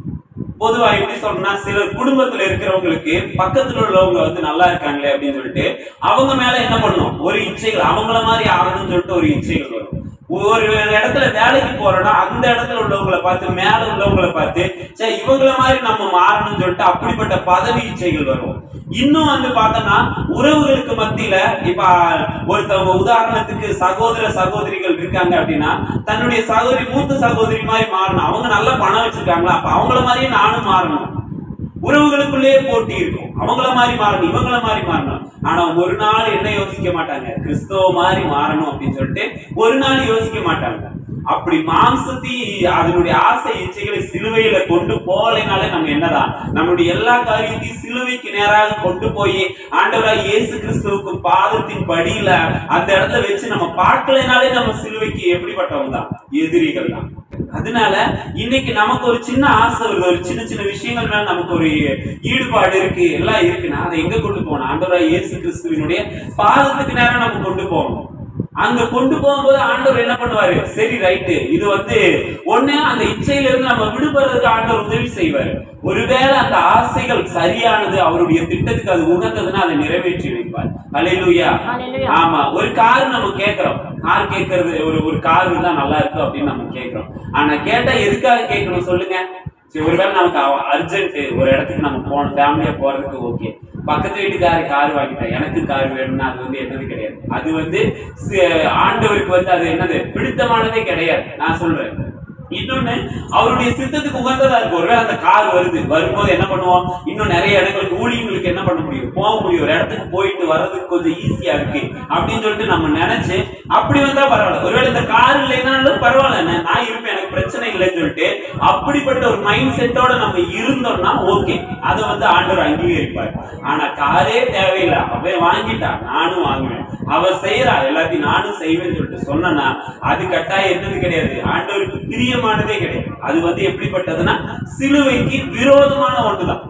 பொதுவா எப்படி சொல்றேன்னா சில குடும்பத்துல இருக்கிறவங்களுக்கு பக்கத்துல உள்ளவங்க வந்து நல்லா இருக்காங்களே அப்படின்னு சொல்லிட்டு அவங்க மேல என்ன பண்ணும் ஒரு இச்சைகள் அவங்கள மாதிரி ஆகணும்னு சொல்லிட்டு ஒரு இச்சைகள் வரும் ஒரு இடத்துல வேலைக்கு போறோம்னா அந்த இடத்துல உள்ளவங்களை பார்த்து மேல உள்ளவங்களை பார்த்து சரி இவங்கள மாதிரி நம்ம மாறணும்னு சொல்லிட்டு அப்படிப்பட்ட பதவி இச்சைகள் வரும் இன்னும் வந்து பார்த்தோம்னா உறவுகளுக்கு மத்தியில இப்ப ஒருத்தவங்க உதாரணத்துக்கு சகோதர சகோதரிகள் இருக்காங்க அப்படின்னா தன்னுடைய சகோதரி மூத்த சகோதரி மாதிரி மாறணும் அவங்க நல்லா பணம் வச்சிருக்காங்களா அப்ப அவங்கள மாதிரியே நானும் மாறணும் உறவுகளுக்குள்ளே போட்டி இருக்கும் அவங்கள மாதிரி மாறணும் இவங்கள மாதிரி மாறணும் ஆனா ஒரு நாள் என்ன யோசிக்க மாட்டாங்க கிறிஸ்தவ மாதிரி மாறணும் அப்படின்னு சொல்லிட்டு ஒரு நாள் யோசிக்க மாட்டாங்க அப்படி மாம்சத்தை அதனுடைய ஆசை இச்சைகளை சிலுவையில கொண்டு போகலைனாலே நம்ம என்னதான் நம்மளுடைய எல்லா காரியத்தையும் சிலுவைக்கு நேராக கொண்டு போய் ஆண்டவராய் இயேசு கிறிஸ்துவுக்கு பாதத்தின் படியில அந்த இடத்துல வச்சு நம்ம பார்க்கலைனாலே நம்ம சிலுவைக்கு எப்படிப்பட்டவங்க தான் எதிரிகள் தான் அதனால இன்னைக்கு நமக்கு ஒரு சின்ன ஆசை வருது ஒரு சின்ன சின்ன விஷயங்கள் மேல நமக்கு ஒரு ஈடுபாடு இருக்கு எல்லாம் இருக்குன்னா அதை எங்க கொண்டு போகணும் ஆண்டவராய் இயேசு கிறிஸ்துவினுடைய பாதத்துக்கு நேரம் நம்ம கொண்டு போகணும் அங்க கொண்டு போகும்போது ஆண்டவர் என்ன பண்ணுவாரு சரி ரைட்டு இது வந்து ஒண்ணு அந்த இச்சையில இருந்து நம்ம விடுபடுறதுக்கு ஆண்டவர் உதவி செய்வாரு ஒருவேளை அந்த ஆசைகள் சரியானது அவருடைய திட்டத்துக்கு அது உகந்ததுன்னா அதை நிறைவேற்றி வைப்பார் ஹalleluya Hallelujah. ஆமா ஒரு கார் நம்ம கேக்குறோம் கார் கேட்கறது ஒரு ஒரு கார் இருந்தா நல்லா இருக்கும் அப்படின்னு நம்ம கேட்கிறோம் ஆனா கேட்டா எதுக்காக கேட்கணும் சொல்லுங்க சரி ஒருவேளை நமக்கு அர்ஜென்ட் ஒரு இடத்துக்கு நம்ம போன ஃபேமிலியா போறதுக்கு ஓகே பக்கத்து வீட்டுக்காரு கார் வாங்கிட்டா எனக்கு கார் வேணும்னா அது வந்து என்னது கிடையாது அது வந்து சி- ஆண்டவருக்கு வந்து அது என்னது பிடித்தமானதே கிடையாது நான் சொல்றேன் இன்னொன்னு அவருடைய சித்தத்துக்கு உகந்ததா இருக்கும் ஒருவேளை அந்த கார் வருது வரும்போது என்ன பண்ணுவோம் இன்னும் நிறைய இடங்களுக்கு ஊழியங்களுக்கு என்ன பண்ண முடியும் போக முடியும் ஒரு இடத்துக்கு போயிட்டு வர்றதுக்கு கொஞ்சம் ஈஸியா இருக்கு அப்படின்னு சொல்லிட்டு நம்ம நினைச்சு அப்படி வந்தா பரவாயில்ல ஒருவேளை இந்த கார் இல்லைனாலும் பரவாயில்ல நான் நான் இருப்பேன் எனக்கு பிரச்சனை இல்லைன்னு சொல்லிட்டு அப்படிப்பட்ட ஒரு மைண்ட் செட்டோட நம்ம இருந்தோம்னா ஓகே அதை வந்து ஆண்டவர் அங்கீகரிப்பார் ஆனா காரே தேவையில்லை அவன் வாங்கிட்டான் நானும் வாங்குவேன் அவ செய்யறா எல்லாத்தையும் நானும் செய்வேன்னு சொல்லிட்டு சொன்னா அது கட்டாயம் என்னது கிடையாது ஆண்டவருக்கு பிரியமானதே கிடையாது அது வந்து எப்படிப்பட்டதுன்னா சிலுவைக்கு விரோதமான ஒன்றுதான்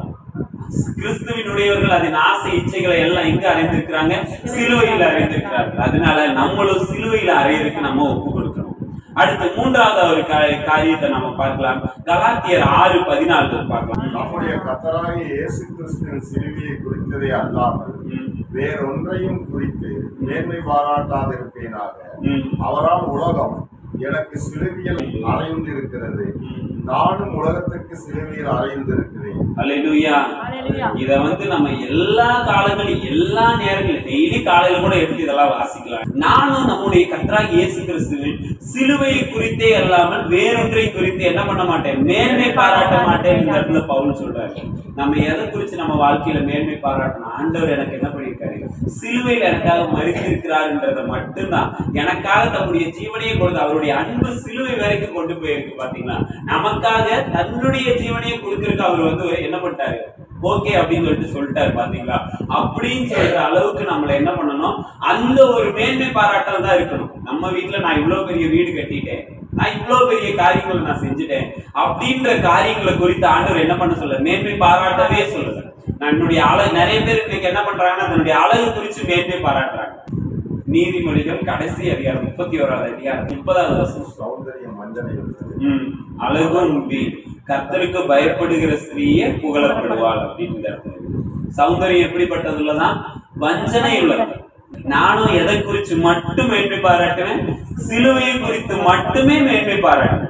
கிறிஸ்துவினுடையவர்கள் அதன் ஆசை இச்சைகளை எல்லாம் எங்க அடைந்திருக்கிறாங்க சிலுவையில் அடைந்திருக்கிறார்கள் அதனால நம்மளும் சிலுவையில் அறையறதுக்கு நம்ம ஒப்பு கொடுக்கணும் அடுத்து மூன்றாவது ஒரு கா- காரியத்தை நம்ம பார்க்கலாம் கலாத்தியர் ஆறு பதினாலு பார்க்கலாம் நம்முடைய கத்தராகிய இயேசு கிறிஸ்துவின் சிலுவையை குறித்ததே அல்லாமல் ம். வேறொன்றையும் குறித்து மேன்மை பாராட்டாதிருப்பேனாக ம். அவரால் உலகம் எனக்கு சிலுவையில் அறைந்திருக்கிறது ம். நானும் உலகத்துக்கு சிலுவையில் அறைந்திருக்கிறேன் அல்லேலூயா ஹalleluya இத வந்து நம்ம எல்லா காலங்களிலும் எல்லா நேரங்களிலும் டெய்லி காலையில கூட எடுத்து இதெல்லாம் வாசிக்கலாம் நானும் நம்முடைய கர்த்தராகிய இயேசு கிறிஸ்துவின் சிலுவையை குறித்தே அல்லாமல் வேறொன்றை குறித்து என்ன பண்ண மாட்டேன் மேன்மை பாராட்ட மாட்டேன் இந்த இடத்துல பவுல் சொல்றாரு நம்ம எதை குறித்து நம்ம வாழ்க்கையில மேன்மை பாராட்டணும் ஆண்டவர் எனக்கு என்ன பண்ணியிருக்காரு சிலுவையில் எனக்காக மறித்திருக்கிறார்ன்றத மட்டும்தான் எனக்காக தன்னுடைய ஜீவனையை கொடுத்து அவருடைய அன்பு சிலுவை வரைக்கும் கொண்டு போயிருக்கு பாத்தீங்களா நமக்காக தன்னுடைய ஜீவனையை கொடுக்கறதுக்கு அவர் வந்து என்ன பண்ணிட்டாரு ஓகே அப்படின்னு சொல்லிட்டு சொல்லிட்டாரு பாத்தீங்களா அப்படின்னு சொல்ற அளவுக்கு நம்மள என்ன பண்ணணும் அந்த ஒரு மேன்மை பாராட்டல் தான் இருக்கணும் நம்ம வீட்ல நான் இவ்வளவு பெரிய வீடு கட்டிட்டேன் நான் இவ்வளவு பெரிய காரியங்களை நான் செஞ்சுட்டேன் அப்படின்ற காரியங்களை குறித்து ஆண்டவர் என்ன பண்ண சொல்ல மேன்மை பாராட்டவே சொல்லுது நான் என்னுடைய அழகு நிறைய பேர் இன்னைக்கு என்ன பண்றாங்கன்னா தன்னுடைய அழகு குறித்து மேன்மை பாராட்டுறாங்க நீதிமொழிகள் கடைசி அதிகாரம் முப்பத்தி ஓராவது அதிகாரம் முப்பதாவது வருஷம் சௌந்தரியம் மஞ்சனை இருக்கிறது ம் அழகும் முடி கர்த்தருக்கு பயப்படுகிற ஸ்திரீயே புகழப்படுவாள் அப்படின்னு இந்த இடத்துல இருக்கு. சௌந்தரியம் எப்படிப்பட்டதுள்ளதான் வஞ்சனை உள்ளது நானும் எதை குறித்து மட்டும் மேன்மை பாராட்டுவேன் சிலுவையை குறித்து மட்டுமே மேன்மை பாராட்டுவேன்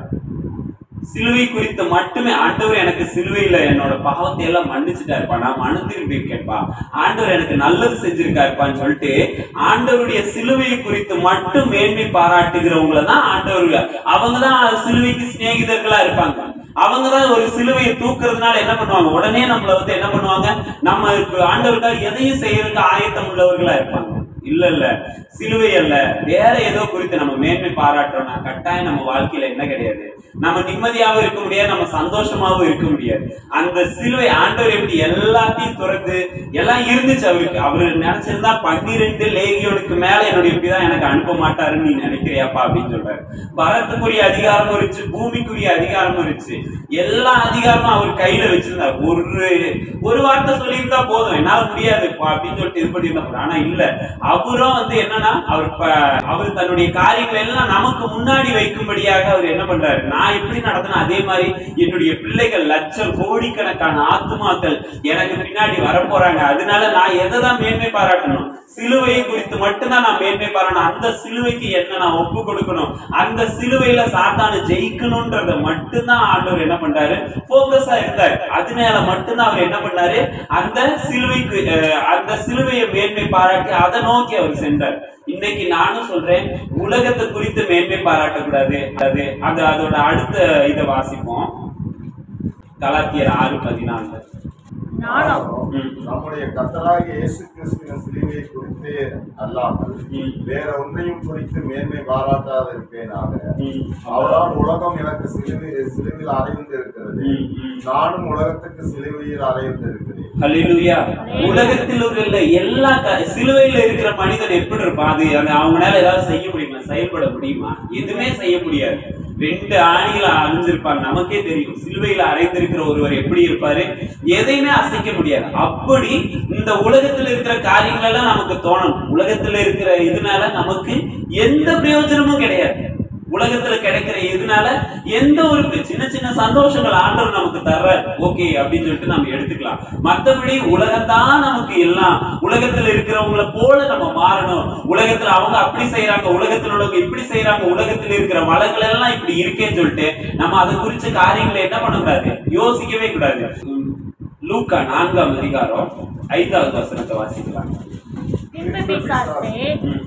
சிலுவை குறித்து மட்டுமே ஆண்டவர் எனக்கு சிலுவையில என்னோட பாவத்தை எல்லாம் மன்னிச்சுட்டாருப்பா நான் மனம் திரும்பி இருக்கேன்ப்பா ஆண்டவர் எனக்கு நல்லது செஞ்சிருக்காருப்பான்னு சொல்லிட்டு ஆண்டவருடைய சிலுவையை குறித்து மட்டும் மேன்மை பாராட்டுகிறவங்கள தான் ஆண்டவர் அவங்க தான் சிலுவைக்கு சிநேகிதர்களா இருப்பாங்க அவங்க தான் ஒரு சிலுவையை தூக்குறதுனால என்ன பண்ணுவாங்க உடனே நம்மள வந்து என்ன பண்ணுவாங்க நம்ம ஆண்டவருக்காக எதையும் செய்யறதுக்கு ஆயத்தம் உள்ளவர்களா இருப்பாங்க இல்ல இல்ல சிலுவை அல்ல வேற ஏதோ குறித்து நம்ம மேன்மை பாராட்டுறோம்னா கட்டாயம் நம்ம வாழ்க்கையில என்ன கிடையாது நம்ம நிம்மதியாவும் இருக்க முடியாது நம்ம சந்தோஷமாவும் இருக்க முடியாது அந்த சிலுவை ஆண்டவர் எப்படி எல்லாத்தையும் துறந்து எல்லாம் இருந்துச்சு அவருக்கு அவரு நினைச்சிருந்தா பன்னிரெண்டு லேகியோனுக்கு மேல என்னுடைய இப்படிதான் எனக்கு அனுப்ப மாட்டாருன்னு நீ நினைக்கிறியாப்பா அப்படின்னு சொல்றாரு பரத்துக்குரிய அதிகாரமும் இருந்துச்சு பூமிக்குரிய அதிகாரமும் இருந்துச்சு எல்லா அதிகாரமும் அவர் கையில வச்சிருந்தார் ஒரு ஒரு வார்த்தை சொல்லியிருந்தா போதும் என்னால முடியாதுப்பா அப்படின்னு சொல்லிட்டு இது பண்ணியிருந்தா ஆனா இல்ல அவரும் வந்து என்னன்னா அவர் ப- அவர் தன்னுடைய காரியங்கள் எல்லாம் நமக்கு முன்னாடி வைக்கும்படியாக அவர் என்ன பண்றாரு நான் எப்படி நடத்தின அதே மாதிரி என்னுடைய பிள்ளைகள் லட்சம் கோடிக்கணக்கான ஆத்துமாக்கள் எனக்கு பின்னாடி வரப்போறாங்க அதனால நான் எதை தான் மேன்மை பாராட்டணும் சிலுவையை குறித்து மட்டும்தான் நான் மேன்மை பாராட்டணும் அந்த சிலுவைக்கு என்ன நான் ஒப்பு கொடுக்கணும் அந்த சிலுவையில சாத்தான ஜெயிக்கணும்ன்றத மட்டும்தான் ஆண்டவர் என்ன பண்றாரு போக்கஸா இருந்தார் அதனால மட்டும்தான் அவர் என்ன பண்ணாரு அந்த சிலுவைக்கு அஹ், அந்த சிலுவையை மேன்மை பாராட்டி அதை நோக்கி அவர் சென்றார் இன்னைக்கு நானும் சொல்றேன் உலகத்தை குறித்து மேன்மை பாராட்டக்கூடாது அது அது அதோட அடுத்த இதை வாசிப்போம் கலாத்தியர் ஆறு பதினாலு நானும் ம். நம்முடைய கத்தராகிய இயேசு கிறிஸ்துவின் சிலுவையை குறித்தே அல்லாமல் ம். வேற ஒன்றையும் குறித்து மேன்மை பாராட்டாதிருப்பேனாக ம். அவரால் உலகம் எனக்கு சிலுவை சிலுவையில் அறைந்து இருக்கிறது ம், ம். நானும் உலகத்துக்கு சிலுவையில் அறைந்து இருக்கிறேன் ஹalleluya உலகத்தில் உள்ள எல்லா க- சிலுவையில இருக்கிற மனிதன் எப்படி இருப்பான் அது அந்த அவங்களால ஏதாவது செய்ய முடியுமா செயல்பட முடியுமா எதுவுமே செய்ய முடியாது ரெண்டு ஆணிகளை அணிஞ்சிருப்பாங்க நமக்கே தெரியும் சிலுவையில அறைந்திருக்கிற ஒருவர் எப்படி இருப்பாரு எதையுமே அசைக்க முடியாது அப்படி இந்த உலகத்துல இருக்கிற காரியங்கள் எல்லாம் நமக்கு தோணும் உலகத்துல இருக்கிற இதனால நமக்கு எந்த பிரயோஜனமும் கிடையாது உலகத்துல கிடைக்கிற எதுனால எந்த ஒரு சின்ன சின்ன சந்தோஷங்கள் ஆண்டவர் நமக்கு தர்ற ஓகே அப்படின்னு சொல்லிட்டு நம்ம எடுத்துக்கலாம் மத்தபடி உலகத்தான் நமக்கு எல்லாம் உலகத்துல இருக்கிறவங்கள போல நம்ம மாறணும் உலகத்துல அவங்க அப்படி செய்யறாங்க உலகத்துல உள்ளவங்க இப்படி செய்யறாங்க உலகத்துல இருக்கிற வளங்கள் எல்லாம் இப்படி இருக்கேன்னு சொல்லிட்டு நம்ம அதை குறிச்ச காரியங்களை என்ன பண்ணக்கூடாது யோசிக்கவே கூடாது உம், லூக்கா நான்காம் அதிகாரம் ஐந்தாவது வசனத்தை வாசிக்கலாம் பின்பு பிசாசே ம்.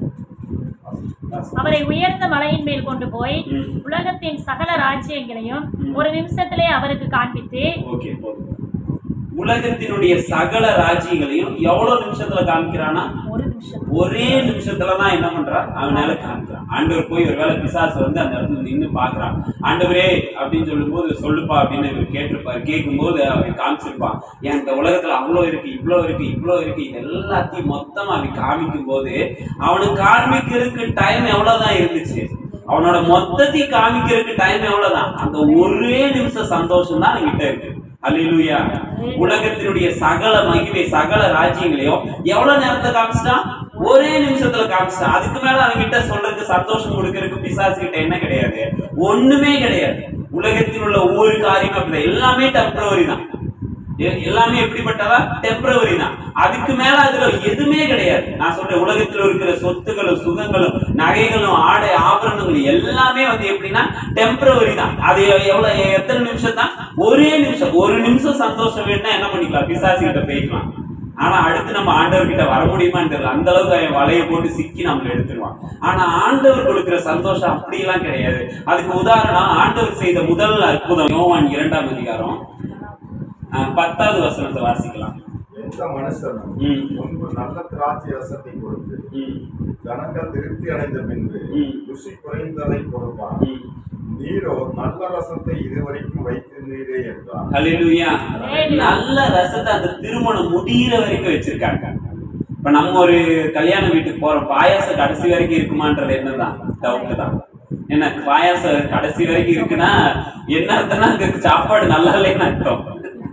அவரை உயர்ந்த மலையின் மேல் கொண்டு போய் ம். உலகத்தின் சகல ராஜ்யங்களையும் ம். ஒரு நிமிஷத்திலே அவருக்கு காண்பித்து ஓகே போதும் உலகத்தினுடைய சகல ராஜ்யங்களையும் எவ்வளவு நிமிஷத்துல காமிக்கிறானா ஒரு நிமிஷம் ஒரே நிமிஷத்துல தான் என்ன பண்றான் அவனால காமிக்கிறான் ஆண்டவர் போய் ஒருவேளை பிசாசு வந்து அந்த இடத்துல நின்னு பாக்குறான் ஆண்டவரே அப்படின்னு சொல்லும்போது சொல்லுப்பா அப்படின்னு இவர் கேட்டிருப்பாரு கேட்கும்போது அவன் காமிச்சிருப்பான் ஏன் இந்த உலகத்துல அவ்வளோ இருக்கு இவ்வளோ இருக்கு இவ்வளோ இருக்கு இது எல்லாத்தையும் மொத்தமா அவன் காமிக்கும் போது அவனுக்கு காமிக்கிறதுக்கு டைம் எவ்வளவுதான் இருந்துச்சு அவனோட மொத்தத்தையும் காமிக்கிறதுக்கு டைம் எவ்வளவுதான் அந்த ஒரே நிமிஷம் சந்தோஷம் தான் அவன்கிட்ட இருக்கு அல்லேலூயா உலகத்தினுடைய சகல மகிமை சகல ராஜ்யங்களையும் எவ்வளவு நேரத்துல காமிச்சிட்டான் ஒரே நிமிஷத்துல காமிச்சிட்டான் அதுக்கு மேல அவன்கிட்ட சொல்றதுக்கு சந்தோஷம் கொடுக்கறதுக்கு பிசாசு கிட்ட என்ன கிடையாது ஒண்ணுமே கிடையாது உலகத்தில் உள்ள ஒவ்வொரு காரியம் அப்படிதான் எல்லாமே டெம்பரவரி தான் எ- எல்லாமே எப்படிப்பட்டதா டெம்பரவரி தான் அதுக்கு மேல அதுல எதுவுமே கிடையாது நான் சொல்றேன் உலகத்துல இருக்கிற சொத்துக்களும் சுகங்களும் நகைகளும் ஆடை ஆபரணங்களும் எல்லாமே வந்து எப்படின்னா டெம்பரவரி தான் அது எவ்வளவு எத்தனை நிமிஷம் தான் ஒரே நிமிஷம் ஒரு நிமிஷம் சந்தோஷம் வேணும்னா என்ன பண்ணிக்கலாம் பிசாசு கிட்ட போய்க்கலாம் ஆனா அடுத்து நம்ம ஆண்டவர் கிட்ட வர முடியுமான்னு தெரியல அந்த அளவுக்கு அவன் வலையை போட்டு சிக்கி நம்மள எடுத்துருவான் ஆனா ஆண்டவர் கொடுக்கிற சந்தோஷம் அப்படியெல்லாம் கிடையாது அதுக்கு உதாரணம் ஆண்டவர் செய்த முதல் அற்புதம் யோவான் இரண்டாம் அதிகாரம் அஹ், பத்தாவது வசனத்தை வாசிக்கலாம் எந்த மனுஷனும் ம். முன்பு நல்ல திராட்சை ரசத்தை கொடுத்து ம், ஜனங்கள் திருப்தி அடைந்த பின்பு ம். ருசி குறைந்ததை கொடுப்பான் ம். நீரோ நல்ல ரசத்தை இதுவரைக்கும் வைத்திருந்தீரே என்றார் ஹalleluya நல்ல ரசத்தை அந்த திருமணம் முடியிற வரைக்கும் வச்சிருக்காங்க இப்ப நம்ம ஒரு கல்யாண வீட்டுக்கு போறோம் பாயாசம் கடைசி வரைக்கும் இருக்குமான்றது என்னதான் டவுட் தான் என்ன பாயாசம் கடைசி வரைக்கும் இருக்குன்னா என்ன அர்த்தம்னா அங்க சாப்பாடு நல்லா இல்லைன்னு அர்த்தம்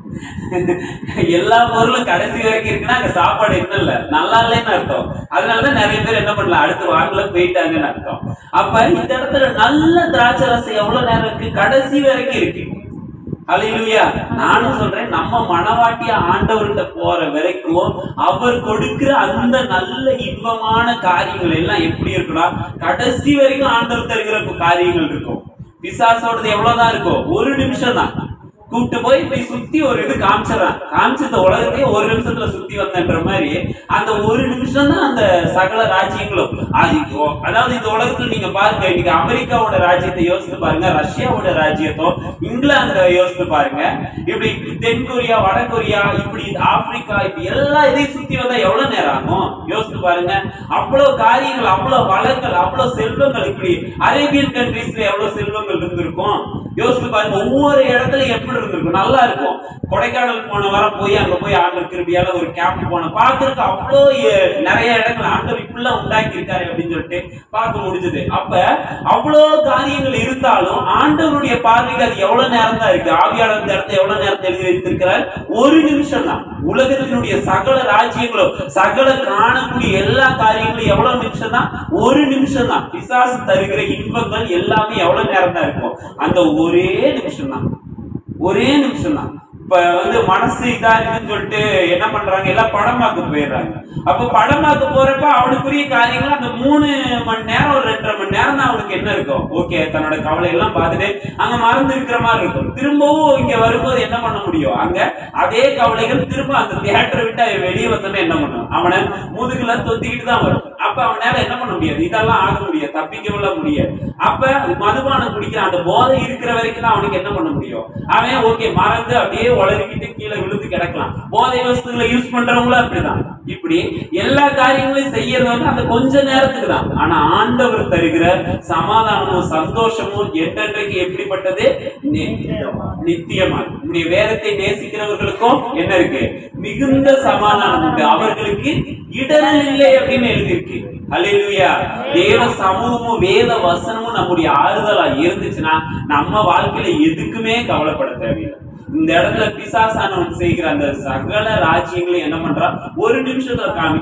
எல்லா பொருளும் கடைசி வரைக்கும் இருக்குன்னா அங்க சாப்பாடு என்ன இல்ல நல்லா இல்லைன்னு அர்த்தம் அதனாலதான் நிறைய பேர் என்ன பண்ணலாம் அடுத்து வாங்கல போயிட்டாங்கன்னு அர்த்தம் அப்ப இந்த இடத்துல நல்ல திராட்சை ரசம் எவ்வளவு நேரம் இருக்கு கடைசி வரைக்கும் இருக்கு ஹalleluya நானும் சொல்றேன் நம்ம மனவாட்டிய ஆண்டவர்கிட்ட போற வரைக்கும் அவர் கொடுக்கிற அந்த நல்ல இன்பமான காரியங்கள் எல்லாம் எப்படி இருக்குன்னா கடைசி வரைக்கும் ஆண்டவர் தருகிற காரியங்கள் இருக்கும் பிசாசோடது எவ்வளவுதான் இருக்கும் ஒரு நிமிஷம் தான் கூப்பிட்டு போய் இப்படி சுத்தி ஒரு இது காமிச்சிடறான் காமிச்ச இந்த உலகத்தையே ஒரு நிமிஷத்துல சுத்தி வந்தன்ற மாதிரி அந்த ஒரு நிமிஷம் தான் அந்த சகல ராஜ்யங்களும் அது ஓ- அதாவது இந்த உலகத்துல நீங்க பாருங்க இன்னைக்கு அமெரிக்காவோட ராஜ்யத்தை யோசித்து பாருங்க ரஷ்யாவோட ராஜ்யத்தும் இங்கிலாந்து யோசித்து பாருங்க இப்படி தென் கொரியா வட கொரியா இப்படி ஆப்பிரிக்கா இப்படி எல்லா இதையும் சுத்தி வந்தா எவ்வளவு நேரம் ஆகும் யோசித்து பாருங்க அவ்வளவு காரியங்கள் அவ்வளவு வளங்கள் அவ்வளவு செல்வங்கள் இப்படி அரேபியன் கண்ட்ரீஸ்ல எவ்வளவு செல்வங்கள் இருந்திருக்கும் யோசித்து பாருங்க ஒவ்வொரு இடத்துல எப்படி இருந்திருக்கும் நல்லா இருக்கும் கொடைக்கானல் போன வாரம் போய் அங்க போய் ஆண்டவர் கிருபியால ஒரு கேம்ப் போன பாக்குறதுக்கு அவ்வளோ எ- நிறைய இடங்கள் ஆண்டவர் இப்படிலாம் உண்டாக்கி இருக்காரு அப்படின்னு சொல்லிட்டு பார்க்க முடிஞ்சது அப்ப அவ்வளோ காரியங்கள் இருந்தாலும் ஆண்டவருடைய பார்வைக்கு அது எவ்வளவு நேரம் தான் இருக்கு ஆவியாளர் இந்த இடத்துல எவ்வளவு நேரத்தை எழுதி வைத்திருக்கிறார் ஒரு நிமிஷம் தான் உலகத்தினுடைய சகல ராஜ்யங்களும் சகல காணக்கூடிய எல்லா காரியங்களும் எவ்வளவு நிமிஷம் தான் ஒரு நிமிஷம் தான் பிசாசு தருகிற இன்பங்கள் எல்லாமே எவ்வளவு நேரம் தான் இருக்கும் அந்த ஒரே நிமிஷம் தான் ஒரே நிமிஷம் தான் இப்ப வந்து மனசு இதா இருக்குன்னு சொல்லிட்டு என்ன பண்றாங்க எல்லாம் படமாக்க போயிடுறாங்க அப்ப படமாக்க போறப்ப அவனுக்குரிய காரியங்கள் அந்த மூணு மணி நேரம் ஒரு ரெண்டரை மணி நேரம் தான் அவனுக்கு என்ன இருக்கும் ஓகே தன்னோட கவலை எல்லாம் பார்த்துட்டு அங்க மறந்து இருக்கிற மாதிரி இருக்கும் திரும்பவும் இங்க வரும்போது என்ன பண்ண முடியும் அங்க அதே கவலைகள் திரும்ப அந்த தியேட்டரை விட்டு அவன் வெளியே வந்தோன்னே என்ன பண்ணும் அவனை முதுகுல தொத்திக்கிட்டு தான் வரும் அப்ப அவனால என்ன பண்ண முடியாது இதெல்லாம் ஆக முடியாது தப்பிக்கவில்ல முடியாது அப்ப மதுபானம் குடிக்கிற அந்த போதை இருக்கிற வரைக்கும் தான் அவனுக்கு என்ன பண்ண முடியும் அவன் ஓகே மறந்து அப்படியே உளறிக்கிட்டு கீழே விழுந்து கிடக்கலாம் போதை வஸ்துகளை யூஸ் பண்றவங்களும் அப்படிதான் இப்படி எல்லா காரியங்களையும் செய்யறது வந்து அந்த கொஞ்ச நேரத்துக்கு தான் ஆனா ஆண்டவர் தருகிற சமாதானமும் சந்தோஷமும் என்றென்றைக்கு எப்படிப்பட்டது நி- நித்தியமா உங்களுடைய வேதத்தை நேசிக்கிறவர்களுக்கும் என்ன இருக்கு மிகுந்த சமாதானம் உண்டு அவர்களுக்கு இடரல் இல்லை அப்படின்னு எழுதியிருக்கு அல்லேலூயா தேவ சமூகமும் வேத வசனமும் நம்முடைய ஆறுதலா இருந்துச்சுன்னா நம்ம வாழ்க்கையில எதுக்குமே கவலைப்பட தேவையில்லை இந்த இடத்துல பிசாசானவன் செய்கிற அந்த சகல ராஜ்யங்களையும் என்ன பண்றான் ஒரு நிமிஷத்துல காமிக்கிறான்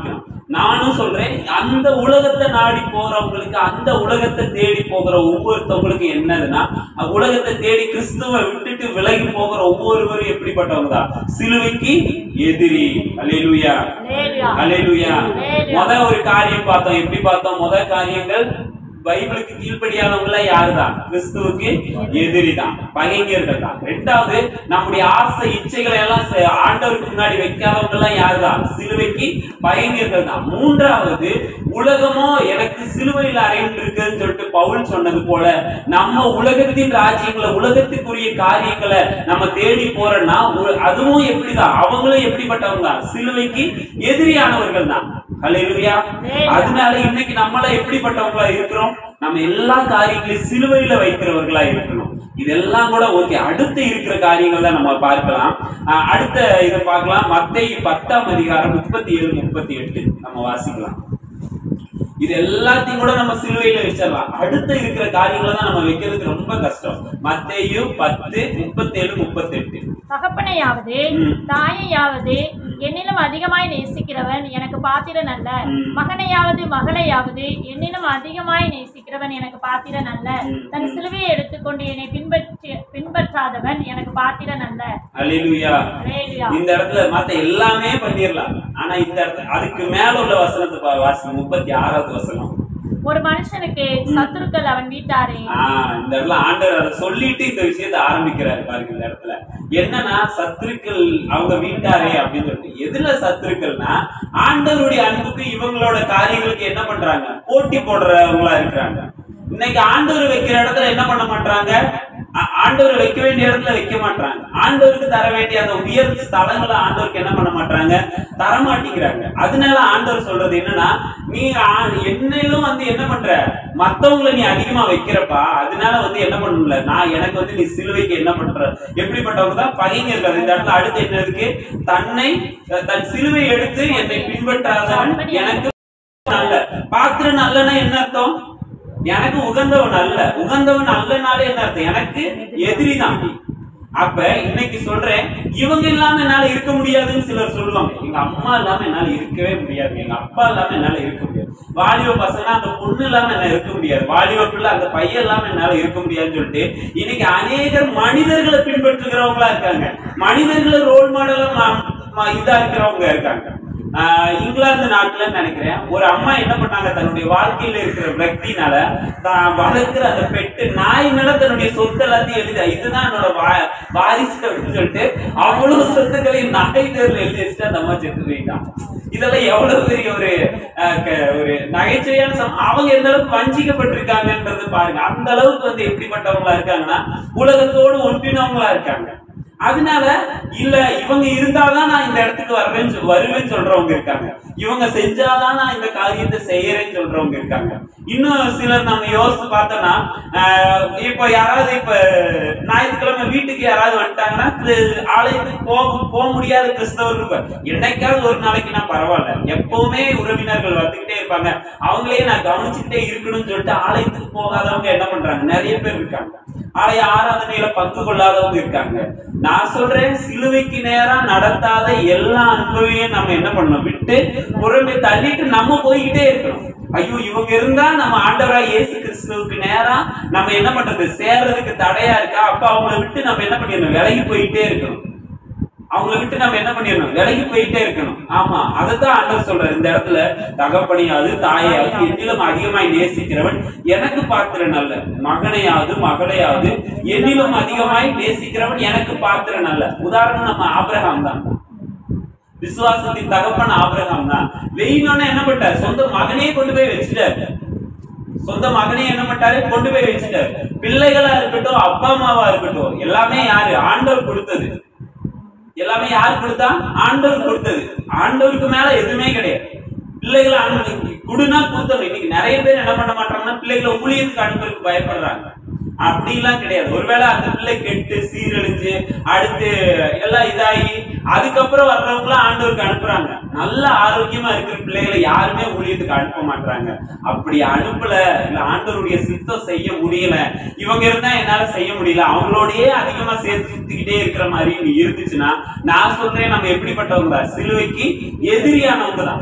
நானும் சொல்றேன் அந்த உலகத்தை நாடி போறவங்களுக்கு அந்த உலகத்தை தேடி போகிற ஒவ்வொருத்தவங்களுக்கு என்னதுன்னா அஹ் உலகத்தை தேடி கிறிஸ்துவை விட்டுட்டு விலகி போகிற ஒவ்வொருவரும் எப்படிப்பட்டவங்க தான் சிலுவைக்கு எதிரி அல்லேலூயா Hallelujah. அல்லேலூயா Hallelujah. முத ஒரு காரியம் பார்த்தோம் எப்படி பார்த்தோம் முத காரியங்கள் பைபிளுக்கு கீழ்ப்படியாதவங்கள யாருதான் கிறிஸ்துவுக்கு எதிரி தான் பகைஞர்கள் தான் ரெண்டாவது நம்முடைய ஆசை இச்சைகளை எல்லாம் செ- ஆண்டவருக்கு முன்னாடி வைக்காதவங்க எல்லாம் யாருதான் சிலுவைக்கு பகைஞர்கள் தான் மூன்றாவது உலகமோ எனக்கு சிலுவையில் அறைந்து இருக்குன்னு சொல்லிட்டு பவுல் சொன்னது போல நம்ம உலகத்தின் ராஜ்யங்களை உலகத்துக்குரிய காரியங்களை நம்ம தேடி போறோம்னா உ- அதுவும் எப்படிதான் அவங்களும் எப்படிப்பட்டவங்க தான் சிலுவைக்கு எதிரியானவர்கள் தான் ஹalleluya அதனால இன்னைக்கு நம்மள எப்படிப்பட்டவங்களா இருக்கிறோம் நம்ம எல்லா காரியங்களையும் சிலுவையில வைக்கிறவர்களா இருக்கணும் இதெல்லாம் கூட ஓகே அடுத்து இருக்கிற காரியங்கள் தான் நம்ம பார்க்கலாம் அஹ் அடுத்த இதை பார்க்கலாம் மத்தேயு பத்தாம் அதிகாரம் முப்பத்தி ஏழு முப்பத்தி எட்டு நம்ம வாசிக்கலாம் இது எல்லாத்தையும் கூட நம்ம சிலுவையில வச்சிடலாம் அடுத்து இருக்கிற காரியங்களை தான் நம்ம வைக்கிறதுக்கு ரொம்ப கஷ்டம் மத்தேயு பத்து முப்பத்தேழு முப்பத்தெட்டு தகப்பனையாவது ம். தாயையாவது என்னிலும் அதிகமாய் நேசிக்கிறவன் எனக்கு பாத்திரன் அல்ல ம். மகனையாவது மகளையாவது என்னிலும் அதிகமாய் நேசிக்கிறவன் எனக்கு பாத்திரன் அல்ல ம். தன் சிலுவையை எடுத்துக்கொண்டு என்னை பின்பற்றி பின்பற்றாதவன் எனக்கு பாத்திரன் அல்ல அல்லேலூயா Hallelujah. இந்த இடத்துல மத்த எல்லாமே பண்ணிடலாம் ஆனா இந்த இடத்துல அதுக்கு மேல உள்ள வசனத்தை பா- வாசிங்க முப்பத்தி ஆறாவது வசனம் ஒரு மனுஷனுக்கு சத்துருக்கள் அவன் வீட்டாரே ஆஹ் இந்த இடத்துல ஆண்டவர் அதை சொல்லிட்டு இந்த விஷயத்தை ஆரம்பிக்கிறாரு பாருங்க இந்த இடத்துல என்னன்னா சத்துருக்கள் அவங்க வீட்டாரே அப்படின்னு சொல்லிட்டு எதுல சத்துருக்கள்னா ஆண்டவருடைய அன்புக்கு இவங்களோட காரியங்களுக்கு என்ன பண்றாங்க போட்டி போடுறவங்களா இருக்கிறாங்க இன்னைக்கு ஆண்டவர் வைக்கிற இடத்துல என்ன பண்ண மாட்டாங்க ஆ- ஆண்டவர் வைக்க வேண்டிய இடத்துல வைக்க மாட்டாங்க ஆண்டவருக்கு தர வேண்டிய அந்த உயர் ஸ்தலங்களை ஆண்டவருக்கு என்ன பண்ண மாட்டாங்க தர மாட்டேங்கிறாங்க அதனால ஆண்டவர் சொல்றது என்னன்னா நீ ஆ- என்னிலும் வந்து என்ன பண்ற மத்தவங்களை நீ அதிகமா வைக்கிறப்பா அதனால வந்து என்ன பண்ணல நான் எனக்கு வந்து நீ சிலுவைக்கு என்ன பண்ற எப்படிப்பட்டவங்க தான் பகைஞர்கள் இந்த இடத்துல அடுத்து என்ன இருக்கு தன்னை தன் சிலுவை எடுத்து என்னை பின்பற்றாதவன் எனக்கு நல்ல பாத்திரம் நல்லனா என்ன அர்த்தம் எனக்கு உகந்தவன் அல்ல உகந்தவன் அல்லனாலே என்ன அர்த்தம் எனக்கு எதிரி தான் அப்ப இன்னைக்கு சொல்றேன் இவங்க இல்லாம என்னால இருக்க முடியாதுன்னு சிலர் சொல்லுவாங்க எங்க அம்மா இல்லாம என்னால இருக்கவே முடியாது எங்க அப்பா இல்லாம என்னால இருக்க முடியாது வாலிப பசங்க அந்த பொண்ணு இல்லாம என்னால இருக்க முடியாது வாலிப பிள்ளை அந்த பையன் இல்லாம என்னால இருக்க முடியாதுன்னு சொல்லிட்டு இன்னைக்கு அநேகர் மனிதர்களை பின்பற்றுகிறவங்களா இருக்காங்க மனிதர்களை ரோல் மாடலா இதா இருக்கிறவங்க இருக்காங்க ஆஹ் இங்கிலாந்து நாட்டுல நினைக்கிறேன் ஒரு அம்மா என்ன பண்ணாங்க தன்னுடைய வாழ்க்கையில இருக்கிற விரக்தினால தான் வளர்க்கிற அந்த பெட்டு நாய் மேல தன்னுடைய சொத்து எல்லாத்தையும் எழுதி இதுதான் என்னோட வா- வாரிசு அப்படின்னு சொல்லிட்டு அவ்வளவு சொத்துக்களையும் நாய் பேர்ல எழுதி வச்சுட்டு அந்த அம்மா செத்து போயிட்டான் இதெல்லாம் எவ்வளவு பெரிய ஒரு ஆஹ் க- ஒரு நகைச்சுவையான சம அவங்க எந்த அளவுக்கு வஞ்சிக்கப்பட்டிருக்காங்கன்றது பாருங்க அந்த அளவுக்கு வந்து எப்படிப்பட்டவங்களா இருக்காங்கன்னா உலகத்தோடு ஒன்றினவங்களா இருக்காங்க அதனால இல்ல இவங்க இருந்தாதான் நான் இந்த இடத்துக்கு வர்றேன்னு சொல்- வருவேன்னு சொல்றவங்க இருக்காங்க இவங்க செஞ்சாதான் நான் இந்த காரியத்தை செய்யறேன்னு சொல்றவங்க இருக்காங்க இன்னும் சிலர் நம்ம யோசிச்சு பார்த்தோம்னா ஆஹ் இப்ப யாராவது இப்ப ஞாயிற்றுக்கிழமை வீட்டுக்கு யாராவது வந்துட்டாங்கன்னா கிறிஸ்- ஆலயத்துக்கு போக போக முடியாத கிறிஸ்தவர்கள் இருப்பாங்க. என்னைக்காவது ஒரு நாளைக்கு நான் பரவாயில்ல எப்பவுமே உறவினர்கள் வந்துகிட்டே இருப்பாங்க அவங்களே நான் கவனிச்சுக்கிட்டே இருக்கணும்னு சொல்லிட்டு ஆலயத்துக்கு போகாதவங்க என்ன பண்றாங்க நிறைய பேர் இருக்காங்க ஆலய ஆராதனையில பங்கு கொள்ளாதவங்க இருக்காங்க நான் சொல்றேன் சிலுவைக்கு நேரா நடத்தாத எல்லா அன்பையும் நம்ம என்ன பண்ணணும் விட்டு புறமே தள்ளிட்டு நம்ம போய்கிட்டே இருக்கணும் ஐயோ இவங்க இருந்தா நம்ம ஆண்டவரா இயேசு கிறிஸ்துவுக்கு நேரா நம்ம என்ன பண்றது சேர்றதுக்கு தடையா இருக்கா அப்ப அவங்கள விட்டு நம்ம என்ன பண்ணிடணும் விலகி போயிட்டே இருக்கணும் அவங்கள விட்டு நம்ம என்ன பண்ணிடணும் விலகி போயிட்டே இருக்கணும் ஆமா அதைத்தான் ஆண்டவர் சொல்றாரு இந்த இடத்துல தகப்பனையாவது தாயாவது என்னிலும் அதிகமாய் நேசிக்கிறவன் எனக்கு பாத்திரன் அல்ல மகனையாவது மகளையாவது என்னிலும் அதிகமாய் நேசிக்கிறவன் எனக்கு பாத்திரன் அல்ல உதாரணம் நம்ம ஆபிரகாம் தான் விசுவாசத்தின் தகப்பன் ஆபிரகாம் தான் வெயினோன்னு என்ன பண்ணிட்டார் சொந்த மகனையே கொண்டு போய் வச்சுட்டாரு சொந்த மகனே என்ன பண்ணிட்டாரு கொண்டு போய் வச்சுட்டாரு பிள்ளைகளா இருக்கட்டும் அப்பா அம்மாவா இருக்கட்டும் எல்லாமே யாரு ஆண்டவர் கொடுத்தது எல்லாமே யார் கொடுத்தா ஆண்டவர் கொடுத்தது ஆண்டவருக்கு மேல எதுவுமே கிடையாது பிள்ளைகளை அனு- குடுனா கொடுத்தணும் இன்னைக்கு நிறைய பேர் என்ன பண்ண மாட்டாங்கன்னா பிள்ளைகளை ஊழியத்துக்கு அனுப்புறதுக்கு பயப்படுறாங்க அப்படிலாம் கிடையாது ஒருவேளை அந்த பிள்ளை கெட்டு சீரழிஞ்சு அடுத்து எல்லாம் இதாகி அதுக்கப்புறம் வர்றவங்களாம் ஆண்டவருக்கு அனுப்புறாங்க நல்ல ஆரோக்கியமா இருக்கிற பிள்ளைகளை யாருமே ஊழியத்துக்கு அனுப்ப மாட்டாங்க அப்படி அனுப்பல இல்ல ஆண்டவருடைய சித்தம் செய்ய முடியல இவங்க இருந்தா என்னால செய்ய முடியல அவங்களோடயே அதிகமா சேர்த்து சுத்திக்கிட்டே இருக்கிற மாதிரி நீ இருந்துச்சுன்னா நான் சொல்றேன் நம்ம எப்படிப்பட்டவங்க தான் சிலுவைக்கு எதிரியானவங்க தான்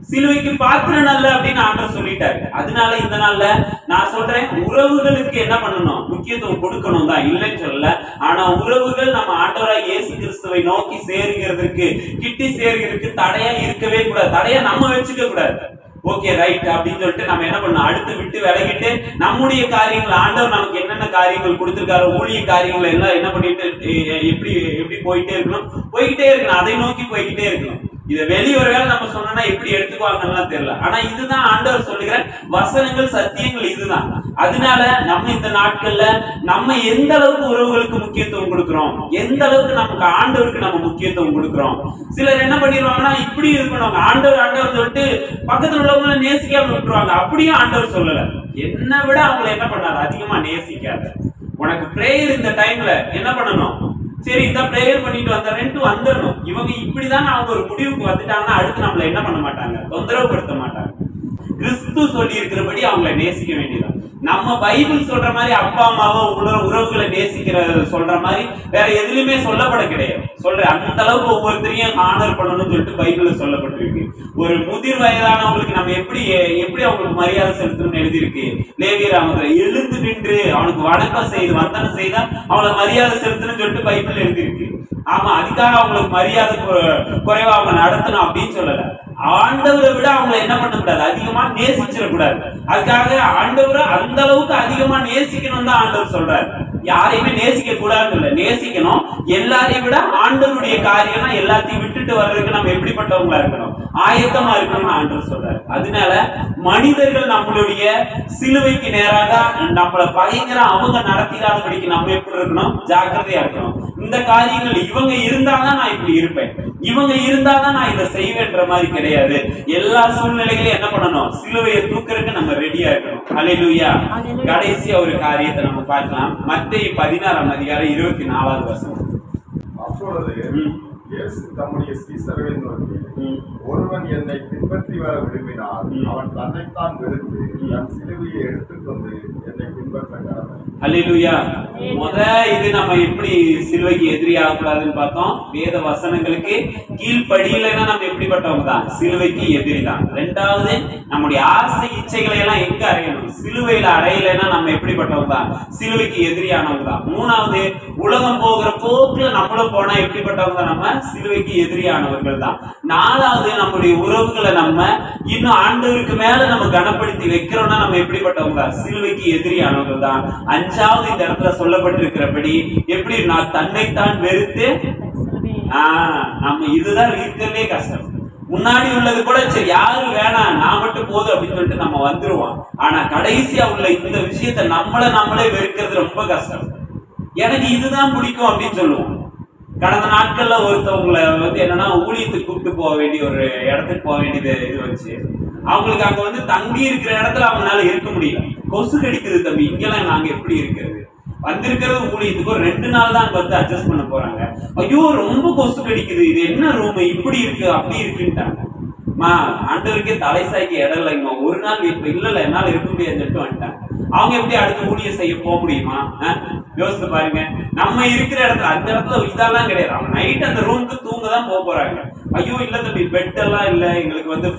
சிலுவைக்கு பாத்திரம் அல்ல அப்படின்னு ஆண்டவர் சொல்லிட்டாரு அதனால இந்த நாள்ல நான் சொல்றேன் உறவுகளுக்கு என்ன பண்ணணும் முக்கியத்துவம் கொடுக்கணும் தான் இல்லைன்னு சொல்லல ஆனா உறவுகள் நம்ம ஆண்டவராய் இயேசு கிறிஸ்துவை நோக்கி சேருகிறதற்கு கிட்டி சேருகிறதுக்கு தடையா இருக்கவே கூடாது தடையா நம்ம வச்சுக்க கூடாது ஓகே ரைட் அப்படின்னு சொல்லிட்டு நம்ம என்ன பண்ணணும் அடுத்து விட்டு விலகிட்டு நம்முடைய காரியங்கள் ஆண்டவர் நமக்கு என்னென்ன காரியங்கள் கொடுத்திருக்காரு ஊழிய காரியங்கள் எல்லாம் என்ன பண்ணிட்டு எ- எப்படி எப்படி போயிட்டே இருக்கணும் போய்கிட்டே இருக்கணும் அதை நோக்கி போய்கிட்டே இருக்கணும் இதை வெளிய ஒரு வேளை நம்ம சொன்னோம்னா எப்படி எடுத்துக்குவாங்கன்னு தெரியல ஆனா இதுதான் ஆண்டவர் சொல்லுகிற வசனங்கள் சத்தியங்கள் இதுதான் அதனால நம்ம இந்த நாட்கள்ல நம்ம எந்த அளவுக்கு உறவுகளுக்கு முக்கியத்துவம் கொடுக்கிறோம் எந்த அளவுக்கு நமக்கு ஆண்டவருக்கு நம்ம முக்கியத்துவம் கொடுக்கிறோம் சிலர் என்ன பண்ணிடுவாங்கன்னா இப்படி இருக்கணும் ஆண்டவர் ஆண்டவர் சொல்லிட்டு பக்கத்துல உள்ளவங்கள நேசிக்காம விட்டுருவாங்க அப்படியும் ஆண்டவர் சொல்லல என்னை விட அவங்கள என்ன பண்ணாது அதிகமா நேசிக்காத உனக்கு பிரேயர் இந்த டைம்ல என்ன பண்ணணும் சரி இந்த பிரேயர் பண்ணிட்டு வந்துடுறேன்ட்டு வந்துடணும் இவங்க இப்படிதான் அவங்க ஒரு முடிவுக்கு வந்துட்டாங்கன்னா அடுத்து நம்மள என்ன பண்ண மாட்டாங்க தொந்தரவுப்படுத்த மாட்டாங்க கிறிஸ்து சொல்லி இருக்கிறபடி அவங்கள நேசிக்க வேண்டியதான் நம்ம பைபிள் சொல்ற மாதிரி அப்பா அம்மாவோ உற உறவுகளை நேசிக்கிற சொல்ற மாதிரி வேற எதுலயுமே சொல்லப்பட கிடையாது சொல்ற அந்த அளவுக்கு ஒவ்வொருத்தரையும் ஆனர் பண்ணணும்னு சொல்லிட்டு பைபிள்ல சொல்லப்பட்டிருக்கு ஒரு முதிர் வயதானவங்களுக்கு நம்ம எப்படி எப்படி அவங்களுக்கு மரியாதை செலுத்தணும்னு எழுதியிருக்கு லேவிய ராமத்துல எழுந்து நின்று அவனுக்கு வணக்கம் செய்து வந்தனம் செய்தா அவங்களை மரியாதை செலுத்தணும்னு சொல்லிட்டு பைபிள் எழுதியிருக்கு ஆமா அதுக்காக அவங்களுக்கு மரியாதை குறை- குறைவா அவங்க நடத்தணும் அப்படின்னு சொல்லல ஆண்டவரை விட அவங்களை என்ன பண்ணக்கூடாது அதிகமா நேசிச்சிடக்கூடாது அதுக்காக ஆண்டவரை அந்த அளவுக்கு அதிகமா நேசிக்கணும் தான் ஆண்டவர் சொல்றாரு யாரையுமே நேசிக்க கூடாதுன்னு இல்ல நேசிக்கணும் எல்லாரையும் விட ஆண்டவருடைய காரியம்னா எல்லாத்தையும் விட்டுட்டு வர்றதுக்கு நம்ம எப்படிப்பட்டவங்களா இருக்கணும் ஆயத்தமா இருக்கணும்னு ஆண்டவர் சொல்றாரு அதனால மனிதர்கள் நம்மளுடைய சிலுவைக்கு நேராக நம்மள பயங்கர அவங்க நடத்திடாதபடிக்கு நம்ம எப்படி இருக்கணும் ஜாக்கிரதையா இருக்கணும் இந்த காரியங்கள் இவங்க இருந்தாதான் நான் இப்படி இருப்பேன் இவங்க இருந்தாதான் நான் இதை செய்வேன்ற மாதிரி கிடையாது எல்லா சூழ்நிலைகளையும் என்ன பண்ணணும் சிலுவையை தூக்குறதுக்கு நம்ம ரெடியா இருக்கணும் அலையிலுயா Hallelujah. கடைசியா ஒரு காரியத்தை நம்ம பார்க்கலாம் மத்திய பதினாறாம் அதிகாரம் இருபத்தி நாலாவது வசனம் அப்பொழுது ம். இயேசு தம்முடைய சீசர்களை நோக்கி ம். ஒருவன் என்னை பின்பற்றி வர விரும்பினால் ம். அவன் தன்னைத்தான் வெறுத்து தன் சிலுவையை எடுத்துக்கொண்டு என்னை பின்பற்ற கடமை அல்லேலூயா முத இது நம்ம எப்படி சிலுவைக்கு எதிரி ஆகக்கூடாதுன்னு பார்த்தோம் வேத வசனங்களுக்கு கீழ்ப்படியிலைன்னா நம்ம எப்படிப்பட்டவங்க தான் சிலுவைக்கு எதிரி தான் ரெண்டாவது நம்முடைய ஆசை இச்சைகளை எல்லாம் எங்க அடையணும் சிலுவையில அடையலைன்னா நம்ம எப்படிப்பட்டவங்க தான் சிலுவைக்கு எதிரியானவங்க தான் மூணாவது உலகம் போகிற போக்குல நம்மளும் போனா எப்படிப்பட்டவங்க தான் நம்ம சிலுவைக்கு எதிரியானவர்கள் தான் நாலாவது நம்முடைய உறவுகளை நம்ம இன்னும் ஆண்டவருக்கு மேல நம்ம கனப்படுத்தி வைக்கிறோம்னா நம்ம எப்படிப்பட்டவங்க தான் சிலுவைக்கு எதிரியானவங்க தான் அஞ்சாவது இந்த இடத்துல சொல்லப்பட்டிருக்கிறபடி எப்படி நான் தன்னைத்தான் வெறுத்து சிலுவை ஆஹ் நம்ம இதுதான் இருக்கிறதே கஷ்டம் முன்னாடி உள்ளது கூட சரி யாரும் வேணாம் நான் மட்டும் போதும் அப்படின்னு சொல்லிட்டு நம்ம வந்துருவோம் ஆனா கடைசியா உள்ள இந்த விஷயத்தை நம்மள நம்மளே வெறுக்கிறது ரொம்ப கஷ்டம் எனக்கு இதுதான் பிடிக்கும் அப்படின்னு சொல்லுவோம் கடந்த நாட்கள்ல ஒருத்தவங்களை வந்து என்னன்னா ஊழியத்துக்கு கூப்பிட்டு போக வேண்டிய ஒரு இடத்துக்கு போக வேண்டியது இது வச்சு அவங்களுக்கு அங்க வந்து தங்கி இருக்கிற இடத்துல அவங்களால இருக்க முடியல கொசு கடிக்குது தம்பி இங்கெல்லாம் நாங்க எப்படி இருக்கிறது வந்திருக்கிறது ஊழியத்துக்கு ஒரு ரெண்டு நாள் தான் அங்க வந்து அட்ஜஸ்ட் பண்ண போறாங்க ஐயோ ரொம்ப கொசு கடிக்குது இது என்ன ரூம் இப்படி இருக்கு அப்படி இருக்குன்ட்டாங்க மா ஆண்டவருக்கே தலை சாய்க்கு இடம் இல்லைங்கம்மா ஒரு நாள் இப்ப இல்ல இல்ல என்னால இருக்க முடியாதுன்னு சொல்லிட்டு வந்துட்டாங்க அவங்க எப்படி அடுத்து ஊழியம் செய்ய போக முடியுமா அஹ்? யோசித்து பாருங்க நம்ம இருக்கிற இடத்துல அந்த இடத்துல இதெல்லாம் கிடையாது அவங்க நைட் அந்த ரூமுக்கு தூங்க தான் போக போறாங்க ஐயோ இல்ல தம்பி பெட் எல்லாம் இல்ல எங்களுக்கு வந்து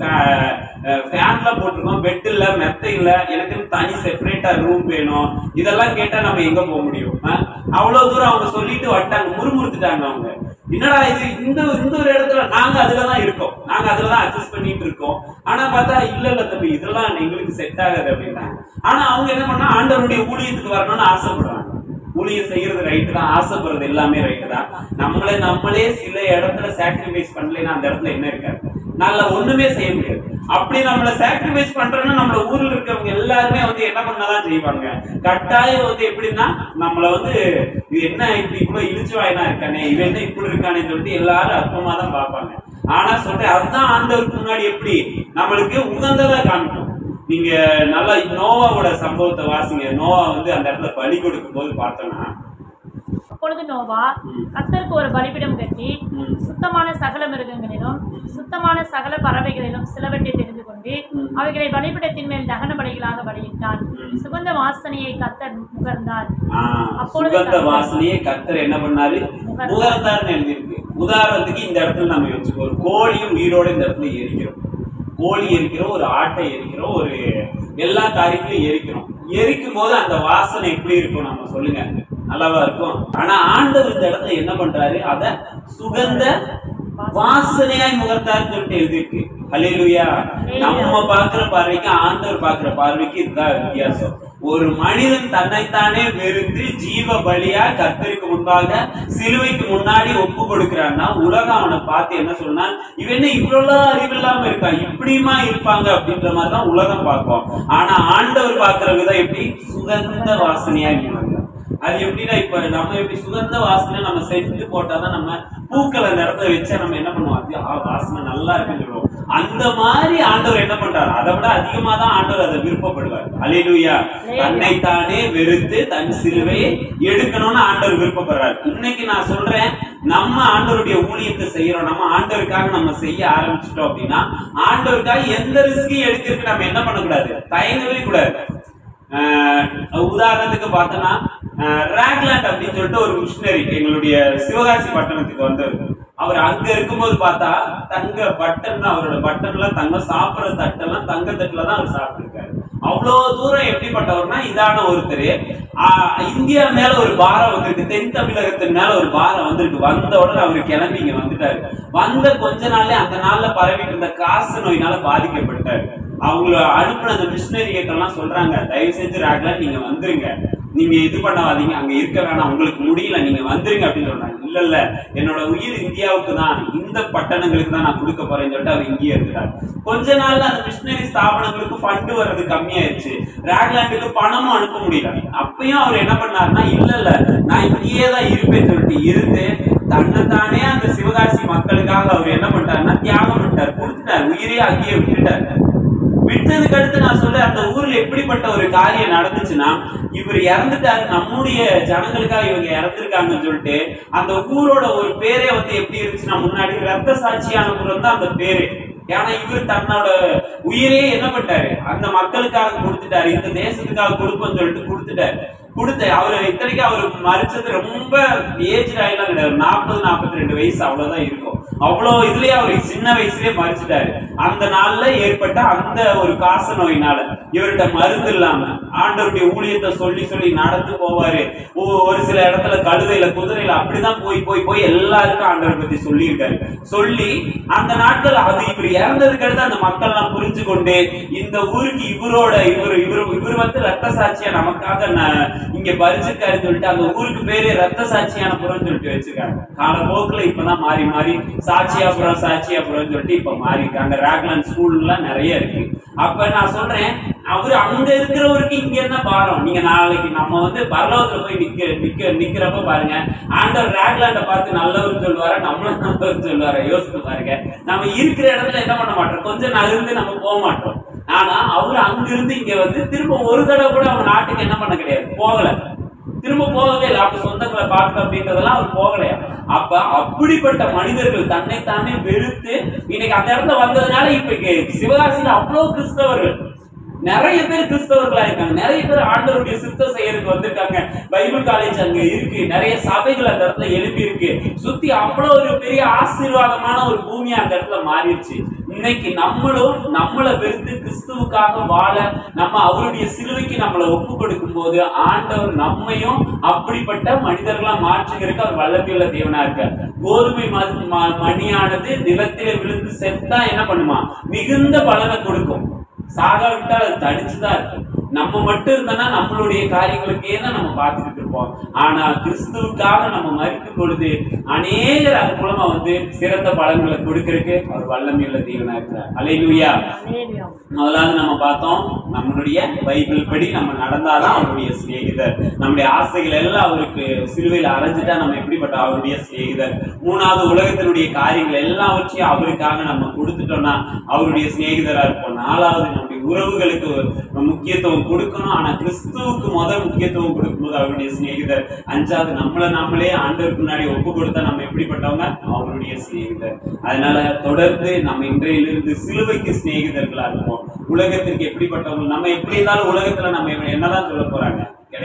ஃபேன்லாம் போட்டிருக்கோம் பெட் இல்ல மெத்த இல்ல எனக்கு தனி செப்பரேட்டா ரூம் வேணும் இதெல்லாம் கேட்டா நம்ம எங்க போக முடியும் அஹ்? அவ்வளவு தூரம் அவங்க சொல்லிட்டு வட்டாங்க முறுமுறுத்துட்டாங்க அவங்க என்னடா இது இந்த இந்த ஒரு இடத்துல நாங்க அதுலதான் இருக்கோம் நாங்க அதுலதான் அட்ஜஸ்ட் பண்ணிட்டு இருக்கோம் ஆனா பார்த்தா இல்ல இல்ல தம்பி இதெல்லாம் எங்களுக்கு செட் ஆகாது அப்படின்னாங்க ஆனா அவங்க என்ன பண்ணா ஆண்டவருடைய ஊழியத்துக்கு வரணும்னு ஆசைப்படுறாங்க ஊழியம் செய்யறது ரைட்டு தான் ஆசைப்படுறது எல்லாமே ரைட்டு தான் நம்மளே நம்மளே சில இடத்துல சாக்ரிஃபைஸ் பண்ணலைன்னா அந்த இடத்துல என்ன இருக்காது நல்ல ஒண்ணுமே செய்ய முடியாது அப்படி நம்மள சாக்ரிஃபைஸ் பண்றோம்னா நம்மள ஊர்ல இருக்கவங்க எல்லாருமே வந்து என்ன பண்ணதான் செய்வாங்க கட்டாயம் வந்து எப்படின்னா நம்மள வந்து இது என்ன இப்படி இவ்வளவு இழிச்சு வாயினா இருக்கானே இவன் என்ன இப்படி இருக்கானே சொல்லிட்டு எல்லாரும் அற்பமா தான் பார்ப்பாங்க ஆனா சொல்றேன் அதுதான் ஆண்டவருக்கு முன்னாடி எப்படி நம்மளுக்கு உகந்ததா காமிக்கும் நீங்க நல்லா நோவாவோட சம்பவத்தை வாசிங்க நோவா வந்து அந்த இடத்துல பலி கொடுக்கும் போது பார்த்தோம்னா அப்பொழுது நோவா ம். கர்த்தருக்கு ஒரு பலிபீடம் கட்டி ம். சுத்தமான சகல மிருகங்களிலும் சுத்தமான சகல பறவைகளிலும் சிலவற்றை தெரிந்து கொண்டு ம். அவைகளை பலிபீடத்தின் மேல் தகன பலிகளாக பலியிட்டான் ம். சுகந்த வாசனையை கர்த்தர் முகர்ந்தார் ஆஹ், அப்பொழுது சுகந்த கர்த்தர் வாசனையே கர்த்தர் என்ன பண்ணாரு முகர்ந்தார். முகர்ந்தார்னு எழுதியிருக்கு உதாரணத்துக்கு இந்த இடத்துல நம்ம வச்சுக்கோ ஒரு கோழியும் உயிரோட இந்த இடத்துல எரிக்கிறோம் கோழி எரிக்கிறோம் ஒரு ஆட்டை எரிக்கிறோம் ஒரு எல்லா காரியத்தையும் எரிக்கிறோம் எரிக்கும் போது அந்த வாசனை எப்படி இருக்கும் நம்ம சொல்லுங்க நல்லாவா இருக்கும் ஆனா ஆண்டவர் இந்த இடத்துல என்ன பண்றாரு அத சுகந்த வாசனையாய் முகர்த்தாருன்னு சொல்லிட்டு எழுதியிருக்கு ஹalleluya நம்ம பார்க்கிற பார்வைக்கு ஆண்டவர் பார்க்கிற பார்வைக்கு இதுதான் வித்தியாசம் ஒரு மனிதன் தன்னைத்தானே வெறுத்து ஜீவ பலியா கர்த்தருக்கு முன்பாக சிலுவைக்கு முன்னாடி ஒப்பு கொடுக்கிறான்னா உலகம் அவனை பார்த்து என்ன சொன்னா இவன் என்ன இவ்வளவு அறிவில்லாம இருக்கான் இப்படியுமா இருப்பாங்க அப்படின்ற மாதிரி தான் உலகம் பார்க்கும் ஆனா ஆண்டவர் பார்க்கிற விதம் எப்படி சுகந்த வாசனையாய் முகர்ந்தார் அது எப்படின்னா இப்ப நம்ம எப்படி சுகந்த வாசனை நம்ம செஞ்சு போட்டாதான் நம்ம பூக்கள் அந்த இடத்துல வச்சா நம்ம என்ன பண்ணுவோம் அது ஆ, வாசனை நல்லா இருக்குன்னு சொல்லுவோம் அந்த மாதிரி ஆண்டவர் என்ன பண்றாரு அதை விட அதிகமா தான் ஆண்டவர் அதை விருப்பப்படுவார் அலையிலுயா தன்னைத்தானே வெறுத்து தன் சிலுவையை எடுக்கணும்னு ஆண்டவர் விருப்பப்படுறாரு இன்னைக்கு நான் சொல்றேன் நம்ம ஆண்டவருடைய ஊழியத்தை செய்யறோம் நம்ம ஆண்டவருக்காக நம்ம செய்ய ஆரம்பிச்சிட்டோம் அப்படின்னா ஆண்டவருக்காக எந்த ரிஸ்கையும் எடுக்கிறதுக்கு நம்ம என்ன பண்ணக்கூடாது தயங்கவே கூடாது ஆஹ் உதாரணத்துக்கு பார்த்தோன்னா ராக்லாண்ட் அப்படின்னு சொல்லிட்டு ஒரு மிஷினரி எங்களுடைய சிவகாசி பட்டணத்துக்கு வந்தவர் அவர் அங்க இருக்கும்போது பார்த்தா தங்க பட்டன் அவரோட பட்டன்லாம் தங்க சாப்பிடுற தட்டெல்லாம் தங்க தட்டுல தான் அவர் சாப்பிட்டுருக்காரு அவ்வளவு தூரம் எப்படிப்பட்டவர்னா இதான ஒருத்தர் ஆஹ் இந்தியா மேல ஒரு பாரம் வந்திருக்கு தென் தமிழகத்தின் மேல ஒரு பாரம் வந்திருக்கு வந்த உடனே அவர் கிளம்பி இங்க வந்துட்டாரு வந்த கொஞ்ச நாள்ல அந்த நாள்ல பரவிட்டு இருந்த காசு நோயினால பாதிக்கப்பட்டாரு அவங்கள அனுப்புன அந்த மிஷினரிகள்லாம் சொல்றாங்க தயவு செஞ்சு ராக்ல நீங்க வந்துருங்க நீங்க இது பண்ணாதீங்க அங்க இருக்க வேணாம் உங்களுக்கு முடியல நீங்க வந்துருங்க அப்படின்னு சொல்றாங்க இல்ல இல்ல என்னோட உயிர் இந்தியாவுக்கு தான் இந்த பட்டணங்களுக்கு தான் நான் கொடுக்க போறேன்னு சொல்லிட்டு அவர் இங்கேயே இருக்கிறார் கொஞ்ச நாள்ல அந்த மிஷினரி ஸ்தாபனங்களுக்கு ஃபண்டு வர்றது கம்மியாயிருச்சு ராக்லாண்டுக்கு பணமும் அனுப்ப முடியல அப்பயும் அவர் என்ன பண்ணாருன்னா இல்ல இல்ல நான் இங்கேயே தான் இருப்பேன்னு சொல்லிட்டு இருந்து தன்னைத்தானே அந்த சிவகாசி மக்களுக்காக அவர் என்ன பண்ணிட்டாருன்னா தியாகம் பண்ணிட்டார் கொடுத்துட்டார் உயிரே அங்கேயே விட்டுட்டார் விட்டதுக்கு அடுத்து நான் சொல்றேன் அந்த ஊர்ல எப்படிப்பட்ட ஒரு காரியம் நடந்துச்சுன்னா இவர் இறந்துட்டாரு நம்முடைய ஜனங்களுக்காக இவங்க இறந்துருக்காங்கன்னு சொல்லிட்டு அந்த ஊரோட ஒரு பேரே வந்து எப்படி இருந்துச்சுன்னா முன்னாடி ரத்த சாட்சியான புறம் தான் அந்த பேரு ஏன்னா இவர் தன்னோட உயிரே என்ன பண்ணிட்டாரு அந்த மக்களுக்காக கொடுத்துட்டாரு இந்த தேசத்துக்காக கொடுப்போம்னு சொல்லிட்டு கொடுத்துட்டாரு கொடுத்த அவரு இத்தனைக்கு அவர் மறிச்சது ரொம்ப ஏஜ் ஆயிலாம் கிடையாது நாற்பது நாற்பத்தி ரெண்டு வயசு அவ்வளவுதான் இருக்கும் அவ்வளோ இதுலயே அவர் சின்ன வயசுலயே மறிச்சிட்டாரு அந்த நாள்ல ஏற்பட்ட அந்த ஒரு காச நோயினால இவர்கிட்ட மருந்து இல்லாம ஆண்டவருடைய ஊழியத்தை சொல்லி சொல்லி நடந்து போவாரு ஒ- ஒரு சில இடத்துல கழுதையில குதிரையில அப்படிதான் போய் போய் போய் எல்லாருக்கும் ஆண்டவரை பத்தி சொல்லியிருக்காரு சொல்லி அந்த நாட்கள் அது இவர் இறந்ததுக்கு அடுத்து அந்த மக்கள் எல்லாம் புரிஞ்சு கொண்டு இந்த ஊருக்கு இவரோட இவர் இவர் இவர் வந்து ரத்த சாட்சியா நமக்காக ந- இங்க பறிச்சிருக்காருன்னு சொல்லிட்டு அந்த ஊருக்கு பேரு ரத்த சாட்சியான புறம் சொல்லிட்டு வச்சிருக்காங்க காலப்போக்குல இப்பதான் மாறி மாறி சாட்சியாபுரம் சாட்சியாபுரம் சொல்லிட்டு இப்ப மாறி இருக்காங்க ராக்லாண்ட் ஸ்கூல்லாம் நிறைய இருக்கு அப்ப நான் சொல்றேன் அவரு அங்க இருக்கிறவருக்கு இங்க என்ன பாரம் நீங்க நாளைக்கு நம்ம வந்து பரலோகத்துல போய் நிக்க நிக்க நிக்கிறப்ப பாருங்க ஆண்டவர் ராக்லாண்ட பார்த்து நல்லவர் சொல்லுவாரா நம்மளும் நல்லவர் சொல்லுவாரா யோசித்து பாருங்க நம்ம இருக்கிற இடத்துல என்ன பண்ண மாட்டோம் கொஞ்சம் நகர்ந்து நம்ம போக மாட்டோம் ஆனா அவரு அங்க இருந்து இங்க வந்து திரும்ப ஒரு தடவை கூட அவங்க நாட்டுக்கு என்ன பண்ண கிடையாது போகல திரும்ப போகவே இல்லை அப்ப சொந்தங்களை பார்க்க அப்படின்றதெல்லாம் அவர் போகலையா அப்ப அப்படிப்பட்ட மனிதர்கள் தன்னைத்தானே வெறுத்து இன்னைக்கு அந்த இடத்துல வந்ததுனால இப்ப இங்க சிவகாசியில அவ்வளவு கிறிஸ்தவர்கள் நிறைய பேர் கிறிஸ்தவர்களா இருக்காங்க நிறைய பேர் ஆண்டவருடைய சித்தம் செய்யறதுக்கு வந்திருக்காங்க பைபிள் காலேஜ் அங்க இருக்கு நிறைய சபைகள் அந்த இடத்துல எழுப்பி இருக்கு சுத்தி அவ்வளவு ஒரு பெரிய ஆசீர்வாதமான ஒரு பூமியா அந்த இடத்துல மாறிடுச்சு இன்னைக்கு நம்மளும் நம்மளை வெறுத்து கிறிஸ்துவுக்காக வாழ நம்ம அவருடைய சிலுவைக்கு நம்மளை ஒப்பு கொடுக்கும் போது ஆண்டவர் நம்மையும் அப்படிப்பட்ட மனிதர்களா மாற்றுகிறதுக்கு அவர் வல்லமையுள்ள தேவனா இருக்கார் கோதுமை ம- ம- மணியானது நிலத்திலே விழுந்து செத்தா என்ன பண்ணுமா மிகுந்த பலனை கொடுக்கும் சாகாவிட்டால் அது தடிச்சுதான் இருக்கும் நம்ம மட்டும் இருந்தோம்னா நம்மளுடைய காரியங்களுக்கே தான் நம்ம பார்த்துக்கிட்டு இருப்போம் ஆனா கிறிஸ்துவுக்காக நம்ம மறிக்கும் பொழுது அநேகர் அது மூலமா வந்து சிறந்த பலன்களை கொடுக்கறதுக்கு அவர் வல்லமையுள்ள தேவனா இருக்கிறார் அலையிலுயா Hallelujah. முதலாவது நம்ம பார்த்தோம் நம்மளுடைய பைபிள் படி நம்ம நடந்தாதான் அவருடைய சிநேகிதர் நம்முடைய ஆசைகள் எல்லாம் அவருக்கு சிலுவையில் அரைஞ்சிட்டா நம்ம எப்படிப்பட்ட அவருடைய சிநேகிதர் மூணாவது உலகத்தினுடைய காரியங்கள் எல்லாவற்றையும் அவருக்காக நம்ம கொடுத்துட்டோம்னா அவருடைய சிநேகிதரா இருப்போம் நாலாவது நம்முடைய உறவுகளுக்கு ஒரு முக்கியத்துவம் கொடுக்கணும் ஆனா கிறிஸ்துவுக்கு முதல் முக்கியத்துவம் கொடுக்கும்போது அவருடைய சிநேகிதர் அஞ்சாவது நம்மள நாமளே ஆண்டவருக்கு முன்னாடி ஒப்பு கொடுத்தா நம்ம எப்படிப்பட்டவங்க அவருடைய சிநேகிதர் அதனால தொடர்ந்து நம்ம இன்றையிலிருந்து சிலுவைக்கு சிநேகிதர்களா இருப்போம் உலகத்திற்கு எப்படிப்பட்டவங்க நம்ம எப்படி இருந்தாலும் உலகத்துல நம்ம என்னதான் சொல்ல போறாங்க கிடையாது அப்படின்னு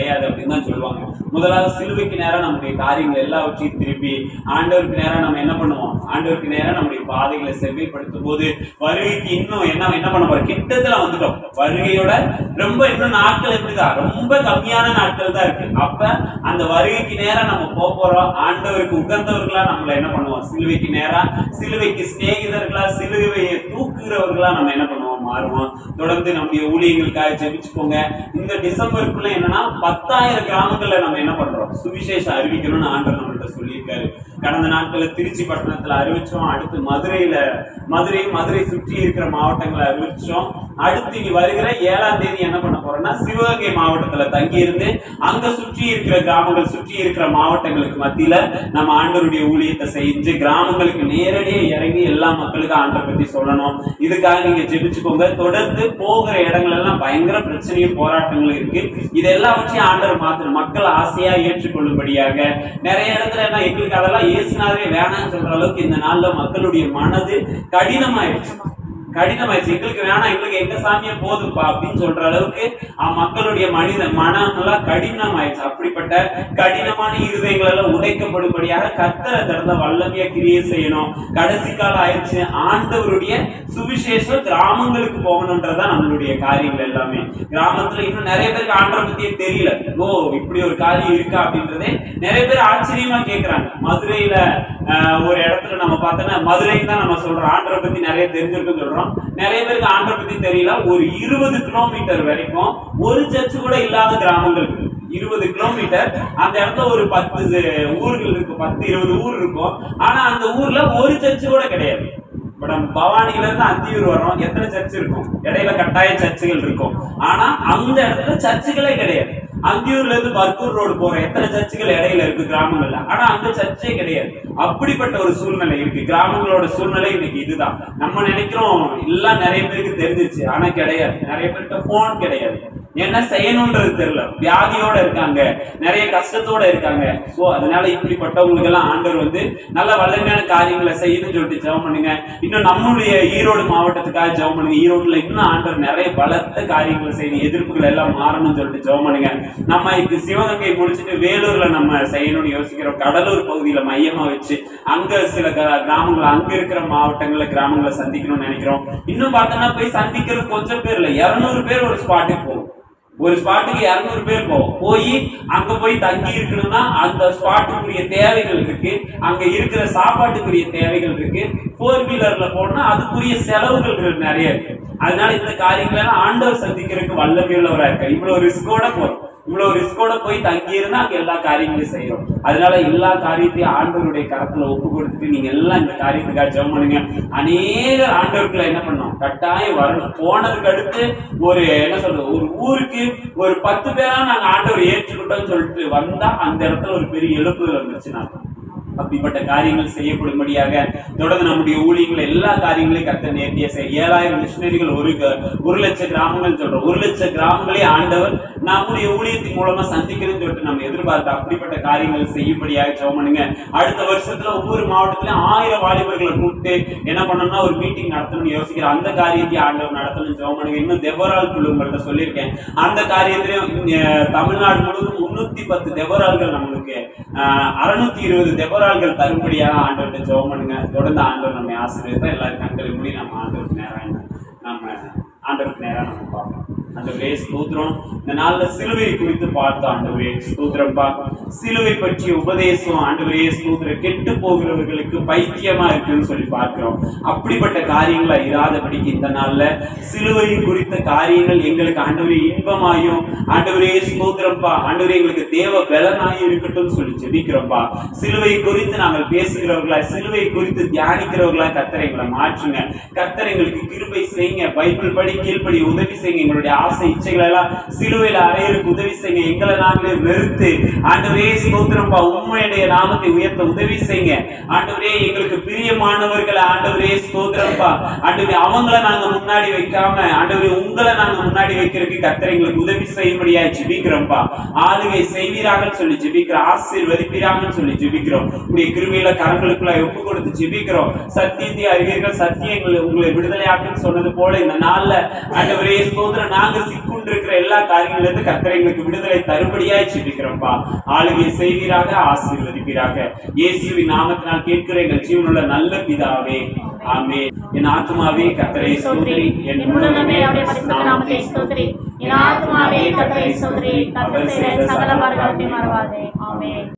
அப்படின்னு தான் சொல்லுவாங்க முதலாவது சிலுவைக்கு நேரம் நம்முடைய காரியங்கள் எல்லாவற்றையும் திருப்பி ஆண்டவருக்கு நேரம் நம்ம என்ன பண்ணுவோம் ஆண்டவருக்கு நேரம் நம்முடைய பாதைகளை செவ்வைப்படுத்தும் போது வருகைக்கு இன்னும் என்ன என்ன பண்ண போறோம் கிட்டத்துல வந்துட்டோம் வருகையோட ரொம்ப இன்னும் நாட்கள் எப்படிதான் ரொம்ப கம்மியான நாட்கள் தான் இருக்கு அப்ப அந்த வருகைக்கு நேரம் நம்ம போக போறோம் ஆண்டவருக்கு உகந்தவர்களா நம்மள என்ன பண்ணுவோம் சிலுவைக்கு நேரா சிலுவைக்கு சிநேகிதர்களா சிலுவையை தூக்குகிறவர்களா நம்ம என்ன பண்ணுவோம் மாறுவோம் தொடர்ந்து நம்முடைய ஊழியங்களுக்காக ஜெபிச்சுக்கோங்க இந்த டிசம்பருக்குள்ள என்னன்னா பத்தாயிரம் கிராமங்கள்ல நம்ம என்ன பண்றோம் சுவிசேஷம் அறிவிக்கணும்னு ஆண்டவர் நம்மள்ட்ட சொல்லியிருக்காரு கடந்த நாட்கள்ல திருச்சி பட்டணத்துல அறிவிச்சோம் அடுத்து மதுரையில மதுரை மதுரை சுற்றி இருக்கிற மாவட்டங்களை அறிவிச்சோம் அடுத்து இனி வருகிற ஏழாம் தேதி என்ன பண்ண போறோம்னா சிவகங்கை மாவட்டத்துல தங்கி இருந்து அங்க சுற்றி இருக்கிற கிராமங்கள் சுற்றி இருக்கிற மாவட்டங்களுக்கு மத்தியில நம்ம ஆண்டவருடைய ஊழியத்தை செஞ்சு கிராமங்களுக்கு நேரடியா இறங்கி எல்லா மக்களுக்கும் ஆண்டவர் பத்தி சொல்லணும் இதுக்காக நீங்க ஜெபிச்சுக்கோங்க தொடர்ந்து போகிற இடங்கள் எல்லாம் பயங்கர பிரச்சனையும் போராட்டங்களும் இருக்கு இது எல்லாவற்றையும் ஆண்டவர் மாத்தணும் மக்கள் ஆசையா ஏற்றுக்கொள்ளும்படியாக நிறைய இடத்துல என்ன எங்களுக்கு அதெல்லாம் ஏசுனாரே வேணாம்னு சொல்ற அளவுக்கு இந்த நாள்ல மக்களுடைய மனது கடினமாயிடுச்சு கடினமாயிடுச்சு எங்களுக்கு வேணாம் எங்களுக்கு எங்க சாமியே போதும்பா அப்படின்னு சொல்ற அளவுக்கு அஹ், மக்களுடைய மனித மனம் எல்லாம் கடினமாயிடுச்சு அப்படிப்பட்ட கடினமான இருதயங்கள் எல்லாம் உடைக்கப்படும்படியாக கத்தரை திறந்த வல்லமையா கிரியை செய்யணும் கடைசி காலம் ஆயிடுச்சு ஆண்டவருடைய சுவிசேஷம் கிராமங்களுக்கு போகணுன்றதுதான் நம்மளுடைய காரியங்கள் எல்லாமே கிராமத்துல இன்னும் நிறைய பேருக்கு ஆண்டரை பத்தியே தெரியல ஓ இப்படி ஒரு காரியம் இருக்கா அப்படின்றதே நிறைய பேர் ஆச்சரியமா கேக்குறாங்க மதுரையில ஆஹ், ஒரு இடத்துல நம்ம பார்த்தோன்னா மதுரை தான் நம்ம சொல்றோம் ஆண்டரை பத்தி நிறைய தெரிஞ்சிருக்குன்னு சொல்றோம் நிறைய பேருக்கு ஆண்டரை பத்தி தெரியல ஒரு இருபது கிலோமீட்டர் வரைக்கும் ஒரு சர்ச்சு கூட இல்லாத கிராமங்கள் இருக்கு இருபது கிலோமீட்டர் அந்த இடத்துல ஒரு பத்து ஊர்கள் இருக்கு பத்து இருபது ஊர் இருக்கும் ஆனா அந்த ஊர்ல ஒரு சர்ச்சு கூட கிடையாது இப்ப நம்ம பவானில இருந்து அந்தியூர் வரோம் எத்தனை சர்ச் இருக்கும் இடையில கட்டாய சர்ச்சுகள் இருக்கும் ஆனா அந்த இடத்துல சர்ச்சுகளே கிடையாது அந்தியூர்ல இருந்து பர்கூர் ரோடு போற எத்தனை சர்ச்சுகள் இடையில இருக்கு கிராமங்கள்ல ஆனா அங்க சர்ச்சே கிடையாது அப்படிப்பட்ட ஒரு சூழ்நிலை இருக்கு கிராமங்களோட சூழ்நிலை இன்னைக்கு இதுதான் நம்ம நினைக்கிறோம் எல்லாம் நிறைய பேருக்கு தெரிஞ்சிருச்சு ஆனா கிடையாது நிறைய பேர்கிட்ட போன் கிடையாது என்ன செய்யணும்ன்றது தெரியல வியாதியோட இருக்காங்க நிறைய கஷ்டத்தோட இருக்காங்க சோ அதனால இப்படிப்பட்டவங்களுக்கு எல்லாம் ஆண்டவர் வந்து நல்ல வல்லமையான காரியங்களை செய்யணும்னு சொல்லிட்டு ஜெபம் பண்ணுங்க இன்னும் நம்மளுடைய ஈரோடு மாவட்டத்துக்காக ஜெபம் பண்ணுங்க ஈரோடுல இன்னும் ஆண்டவர் நிறைய பலத்த காரியங்களை செய்யணும் எதிர்ப்புகள் எல்லாம் மாறணும்னு சொல்லிட்டு ஜெபம் பண்ணுங்க நம்ம இது சிவகங்கை முடிச்சுட்டு வேலூர்ல நம்ம செய்யணும்னு யோசிக்கிறோம் கடலூர் பகுதியில மையமா வச்சு அங்க சில க- கிராமங்கள் அங்க இருக்கிற மாவட்டங்கள்ல கிராமங்களை சந்திக்கணும்னு நினைக்கிறோம் இன்னும் பார்த்தோம்னா போய் சந்திக்கிறது கொஞ்சம் பேர் இல்ல இருநூறு பேர் ஒரு ஸ்பாட்டுக்கு போகும் ஒரு ஸ்பாட்டுக்கு இருநூறு பேர் போவோம் போய் அங்க போய் தங்கி இருக்கணும்னா அந்த ஸ்பாட்டுக்குரிய தேவைகள் இருக்கு அங்க இருக்கிற சாப்பாட்டுக்குரிய தேவைகள் இருக்கு ஃபோர் வீலர்ல போனா அதுக்குரிய செலவுகள் நிறைய இருக்கு அதனால இந்த காரியங்களை எல்லாம் ஆண்டவர் சந்திக்கிறதுக்கு வல்லமையுள்ளவரா இருக்காரு இவ்வளவு ரிஸ்கோட போறோம் இவ்வளவு ரிஸ்கோட போய் தங்கி இருந்தா அங்க எல்லா காரியங்களையும் செய்யறோம் அதனால எல்லா காரியத்தையும் ஆண்டவருடைய கரத்துல ஒப்பு கொடுத்துட்டு நீங்க எல்லாம் இந்த காரியத்துக்காக ஜெபம் பண்ணுங்க அநேக ஆண்டவர்களை என்ன பண்ணோம் கட்டாயம் வரணும் போனதுக்கு அடுத்து ஒரு என்ன சொல்றது ஒரு ஊருக்கு ஒரு பத்து பேரா நாங்க ஆண்டவர் ஏற்றுக்கிட்டோம்னு சொல்லிட்டு வந்தா அந்த இடத்துல ஒரு பெரிய எழுப்புதல் வந்துருச்சுன்னா அப்படிப்பட்ட காரியங்கள் செய்யப்படும்படியாக தொடர்ந்து நம்முடைய ஊழியங்கள் எல்லா காரியங்களையும் கத்த நேர்த்திய செய்ய ஏழாயிரம் மிஷினரிகள் ஒரு க- ஒரு லட்சம் கிராமங்கள் சொல்றோம் ஒரு லட்சம் கிராமங்களே ஆண்டவர் நம்முடைய ஊழியத்தின் மூலமா சந்திக்கணும்னு சொல்லிட்டு நம்ம எதிர்பார்த்த அப்படிப்பட்ட காரியங்கள் செய்யும்படியாக ஜெபம் பண்ணுங்க அடுத்த வருஷத்துல ஒவ்வொரு மாவட்டத்திலும் ஆயிரம் வாலிபர்களை கூப்பிட்டு என்ன பண்ணணும்னா ஒரு மீட்டிங் நடத்தணும்னு யோசிக்கிற அந்த காரியத்தையும் ஆண்டவர் நடத்தணும் ஜெபம் பண்ணுங்க இன்னும் தெவரால் குழு உங்கள்கிட்ட சொல்லியிருக்கேன் அந்த காரியத்திலையும் இங்க தமிழ்நாடு முழுவதும் முன்னூத்தி பத்து தெவரால்கள் நம்மளுக்கு அறுநூத்தி இருபது தெவரால்கள் தரும்படியாக ஆண்டவர்கிட்ட ஜெபம் பண்ணுங்க தொடர்ந்து ஆண்டவர் நம்மை ஆசீர்வதித்தா எல்லாரும் கண்களை மூடி நம்ம ஆண்டவருக்கு நேரம் நம்ம ஆண்டவருக்கு நேரம் நம்ம பார்ப்போம் ஆண்டவரே ஸ்தோத்திரம் இந்த நாள்ல சிலுவை குறித்து பார்த்தோம் ஆண்டவரே ஸ்தோத்திரம்பா சிலுவை பற்றிய உபதேசம் ஆண்டவரே ஸ்தோத்திரம் கெட்டு போகிறவர்களுக்கு பைத்தியமா இருக்குன்னு சொல்லி பார்க்கிறோம் அப்படிப்பட்ட காரியங்களா இராதபடிக்கு இந்த நாள்ல சிலுவை குறித்த காரியங்கள் எங்களுக்கு ஆண்டவரே இன்பமாயும் ஆண்டவரே ஸ்தோத்திரம்பா ஆண்டவரே எங்களுக்கு தேவ பலனாயும் இருக்கட்டும் சொல்லி ஜெபிக்கிறோம்ப்பா சிலுவை குறித்து நாங்கள் பேசுகிறவர்களா சிலுவை குறித்து தியானிக்கிறவர்களா கத்தரை எங்களை மாற்றுங்க கத்தரை எங்களுக்கு கிருபை செய்யுங்க பைபிள் படி கீழ்ப்படி உதவி செய்யுங்க எங்களுடைய ஆசை இச்சைகளை எல்லாம் சிலுவையில அறையிறதுக்கு உதவி செய்யுங்க எங்களை நாங்களே வெறுத்து ஆண்டவரே ஸ்தோத்திரம்பா உண்மையுடைய நாமத்தை உயர்த்த உதவி செய்யுங்க ஆண்டவரே எங்களுக்கு பிரியமானவர்களை ஆண்டவரே ஸ்தோத்திரம்பா ஆண்டவரே அவங்கள நாங்க முன்னாடி வைக்காம ஆண்டவரே உங்களை நாங்க முன்னாடி வைக்கிறதுக்கு கத்தரை எங்களுக்கு உதவி செய்யும்படியா ஜெபிக்கிறோம்ப்பா ஆளுகை செய்வீராகன்னு சொல்லி ஜெபிக்கிறோம் ஆசீர்வதிப்பீராகன்னு சொல்லி ஜெபிக்கிறோம் உடைய கிருமியில கரங்களுக்குள்ள ஒப்பு கொடுத்து ஜெபிக்கிறோம் சத்தியத்தை அறிவீர்கள் சத்தியங்களை உங்களை விடுதலையாக்குன்னு சொன்னது போல இந்த நாள்ல ஆண்டவரே ஸ்தோத்திரம் நாங்க நாங்க சிக்குண்டிருக்கிற எல்லா காரியங்களிலிருந்து கர்த்தர் எங்களுக்கு விடுதலை தருபடியாய் ஜெபிக்கிறோம்ப்பா ஆளுகை செய்வீராக ஆசீர்வதிப்பீராக இயேசுவின் நாமத்தினால் கேட்கிற எங்கள் ஜீவனுள்ள நல்ல பிதாவே ஆமே என் ஆத்மாவே கர்த்தரை ஸ்தோத்திரி என் முழுமே அவருடைய பரிசுத்த நாமத்தை ஸ்தோத்திரி என் ஆத்மாவே கத்தரை ஸ்தோத்திரி கத்தர் செய்த சகல பாடுகளுக்கு மறவாதே ஆமென்